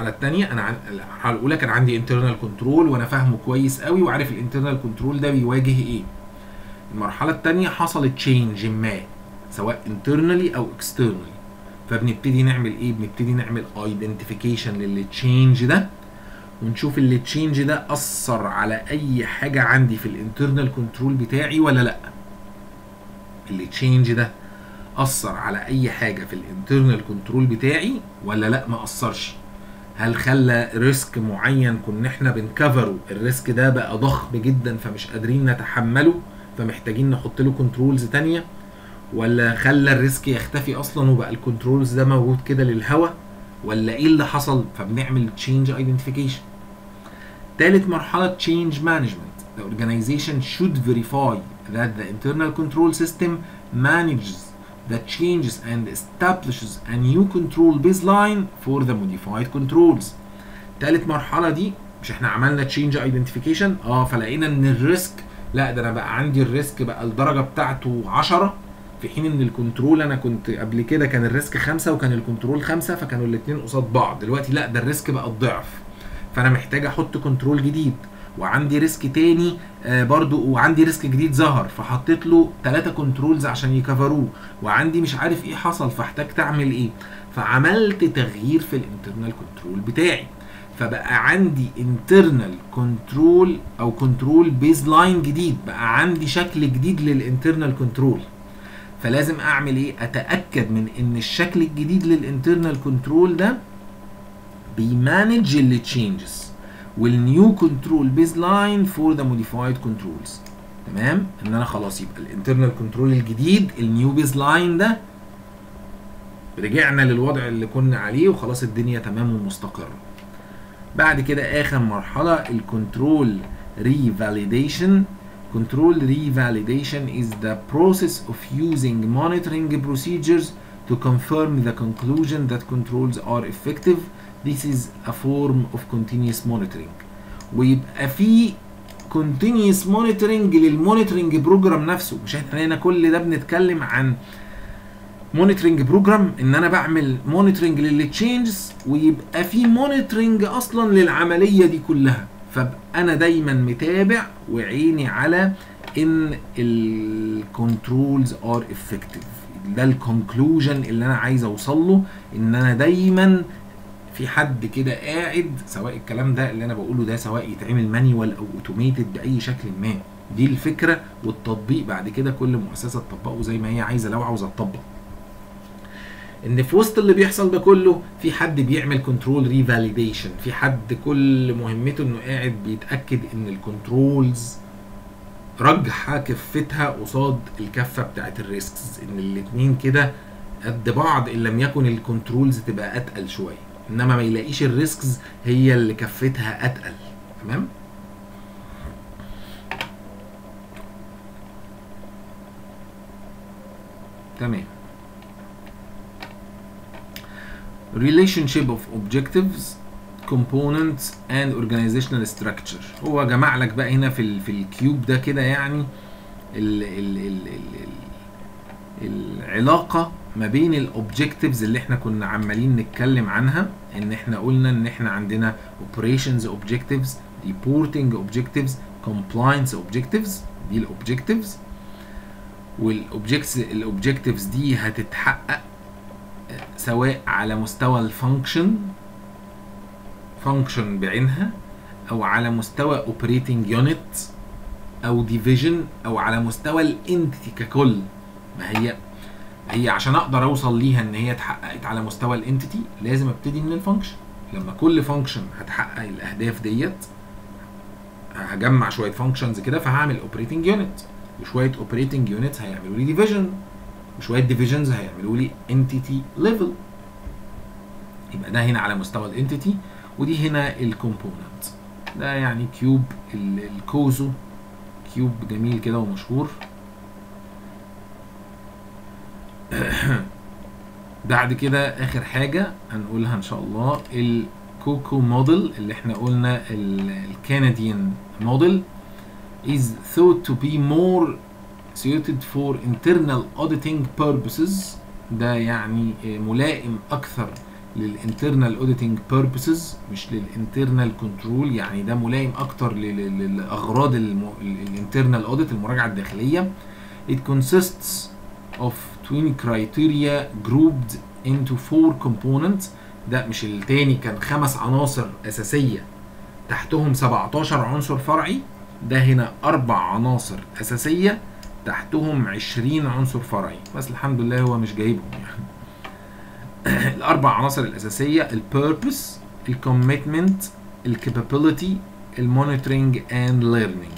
المرحله الثانيه انا عن... المرحله الاولى كان عندي انترنال كنترول وانا فاهمه كويس قوي وعارف الانترنال كنترول ده بيواجه ايه المرحله الثانيه حصلت تشينج ما سواء internally او externally فبنبتدي نعمل ايه بنبتدي نعمل ايدنتيفيكيشن للتشينج ده ونشوف اللي تشينج ده اثر على اي حاجه عندي في الانترنال كنترول بتاعي ولا لا اللي تشينج ده اثر على اي حاجه في الانترنال كنترول بتاعي ولا لا ما اثرش هل خلى ريسك معين كنا احنا بنكفره الريسك ده بقى ضخم جدا فمش قادرين نتحمله فمحتاجين نحط له كنترولز تانية ولا خلى الريسك يختفي اصلا وبقى الكنترولز ده موجود كده للهوا ولا ايه اللي حصل فبنعمل تشينج ايدنتيفيكيشن تالت مرحله تشينج مانجمنت the organization should verify that the internal control system manages the changes and establishes a new control baseline for the modified controls تالت مرحله دي مش احنا عملنا تشينج ايدنتيفيكيشن اه فلقينا ان الريسك لا ده انا بقى عندي الريسك بقى الدرجه بتاعته 10 في حين ان الكنترول انا كنت قبل كده كان الريسك خمسة وكان الكنترول خمسة فكانوا الاثنين قصاد بعض دلوقتي لا ده الريسك بقى الضعف فانا محتاج احط كنترول جديد وعندي ريسك تاني آه برضو وعندي ريسك جديد ظهر فحطيت له ثلاثة كنترولز عشان يكفروه وعندي مش عارف ايه حصل فاحتجت اعمل ايه فعملت تغيير في الانترنال كنترول بتاعي فبقى عندي انترنال كنترول او كنترول بيز لاين جديد بقى عندي شكل جديد للانترنال كنترول فلازم اعمل ايه اتاكد من ان الشكل الجديد للانترنال كنترول ده بيمانج اللي تشينجز والنيو كنترول بيز لاين فور ذا موديفايد كنترولز تمام ان انا خلاص يبقى الانترنال كنترول الجديد النيو بيز لاين ده رجعنا للوضع اللي كنا عليه وخلاص الدنيا تمام ومستقره بعد كده اخر مرحله الكنترول ريفاليديشن Control revalidation is the process of using monitoring procedures to confirm the conclusion that controls are effective. This is a form of continuous monitoring. ويبقى في continuous monitoring للمونيتورنج بروجرام نفسه مش احنا هنا كل ده بنتكلم عن مونيتورنج بروجرام ان انا بعمل مونيتورنج للتشينجز ويبقى في مونيتورنج اصلا للعمليه دي كلها فابقى انا دايما متابع وعيني على ان الكنترولز ار افكتيف ده الكونكلوجن اللي انا عايز اوصل له ان انا دايما في حد كده قاعد سواء الكلام ده اللي انا بقوله ده سواء يتعمل مانيوال او اوتوميتد باي شكل ما دي الفكره والتطبيق بعد كده كل مؤسسه تطبقه زي ما هي عايزه لو عاوزه تطبق ان في وسط اللي بيحصل ده كله في حد بيعمل كنترول ريفاليديشن في حد كل مهمته انه قاعد بيتاكد ان الكنترولز رجحه كفتها قصاد الكفه بتاعت الريسكس ان الاتنين كده قد بعض ان لم يكن الكنترولز تبقى اتقل شويه انما ما يلاقيش الريسكس هي اللي كفتها اتقل تمام تمام relationship of objectives components and organizational structure هو جمع لك بقى هنا في ال في الكيوب ده كده يعني ال ال ال ال ال العلاقه ما بين الاوبجكتيفز اللي احنا كنا عمالين نتكلم عنها ان احنا قلنا ان احنا عندنا operations objectives reporting objectives compliance objectives دي الاوبجكتيفز والاوبجكتيفز الاوبجكتيفز دي هتتحقق سواء على مستوى الفانكشن فانكشن بعينها او على مستوى اوبريتنج يونت او ديفيجن او على مستوى الانتيتي ككل ما هي هي عشان اقدر اوصل ليها ان هي اتحققت على مستوى الانتيتي لازم ابتدي من الفانكشن لما كل فانكشن هتحقق الاهداف ديت هجمع شويه فانكشنز كده فهعمل اوبريتنج يونت وشويه اوبريتنج يونتس هيعملوا لي ديفيجن وشويه ديفيجنز هيعملوا لي انتيتي ليفل يبقى ده هنا على مستوى الانتيتي ودي هنا الكومبوننت ده يعني كيوب الكوزو كيوب جميل كده ومشهور بعد كده اخر حاجه هنقولها ان شاء الله الكوكو موديل اللي احنا قلنا الكنديان موديل is thought to be more suited for internal auditing purposes ده يعني ملائم اكثر للانترنال اوديتنج بيربسز مش للانترنال كنترول يعني ده ملائم اكتر لاغراض الانترنال اوديت المراجعه الداخليه it consists of 20 criteria grouped into four components ده مش التاني كان خمس عناصر اساسيه تحتهم 17 عنصر فرعي ده هنا اربع عناصر اساسيه تحتهم 20 عنصر فرعي بس الحمد لله هو مش جايبهم يعني الاربع عناصر الاساسيه البيربس الكوميتمنت الكابابيلتي المونيتورنج اند ليرنينج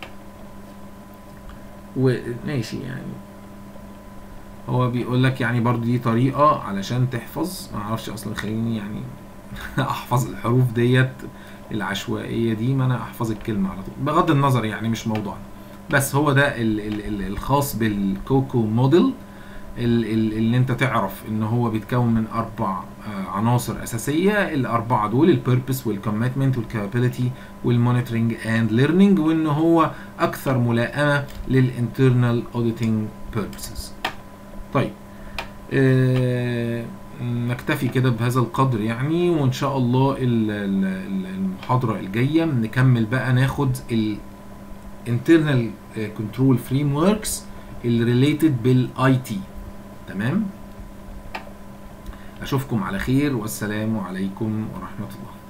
وماشي يعني هو بيقول لك يعني برضو دي طريقه علشان تحفظ ما اعرفش اصلا خليني يعني احفظ الحروف ديت العشوائيه دي ما انا احفظ الكلمه على طول بغض النظر يعني مش موضوعنا بس هو ده ال ال ال الخاص بالكوكو موديل اللي انت تعرف ان هو بيتكون من اربع عناصر اساسيه الاربعه دول البيربس والكوميتمنت والكابابيلتي والمونيتورنج اند ليرنينج وان هو اكثر ملائمه للانترنال اوديتنج بيربسز طيب آه نكتفي كده بهذا القدر يعني وان شاء الله المحاضره الجايه نكمل بقى ناخد الانترنال كنترول فريم وركس الريليتد بالاي تي تمام اشوفكم على خير والسلام عليكم ورحمه الله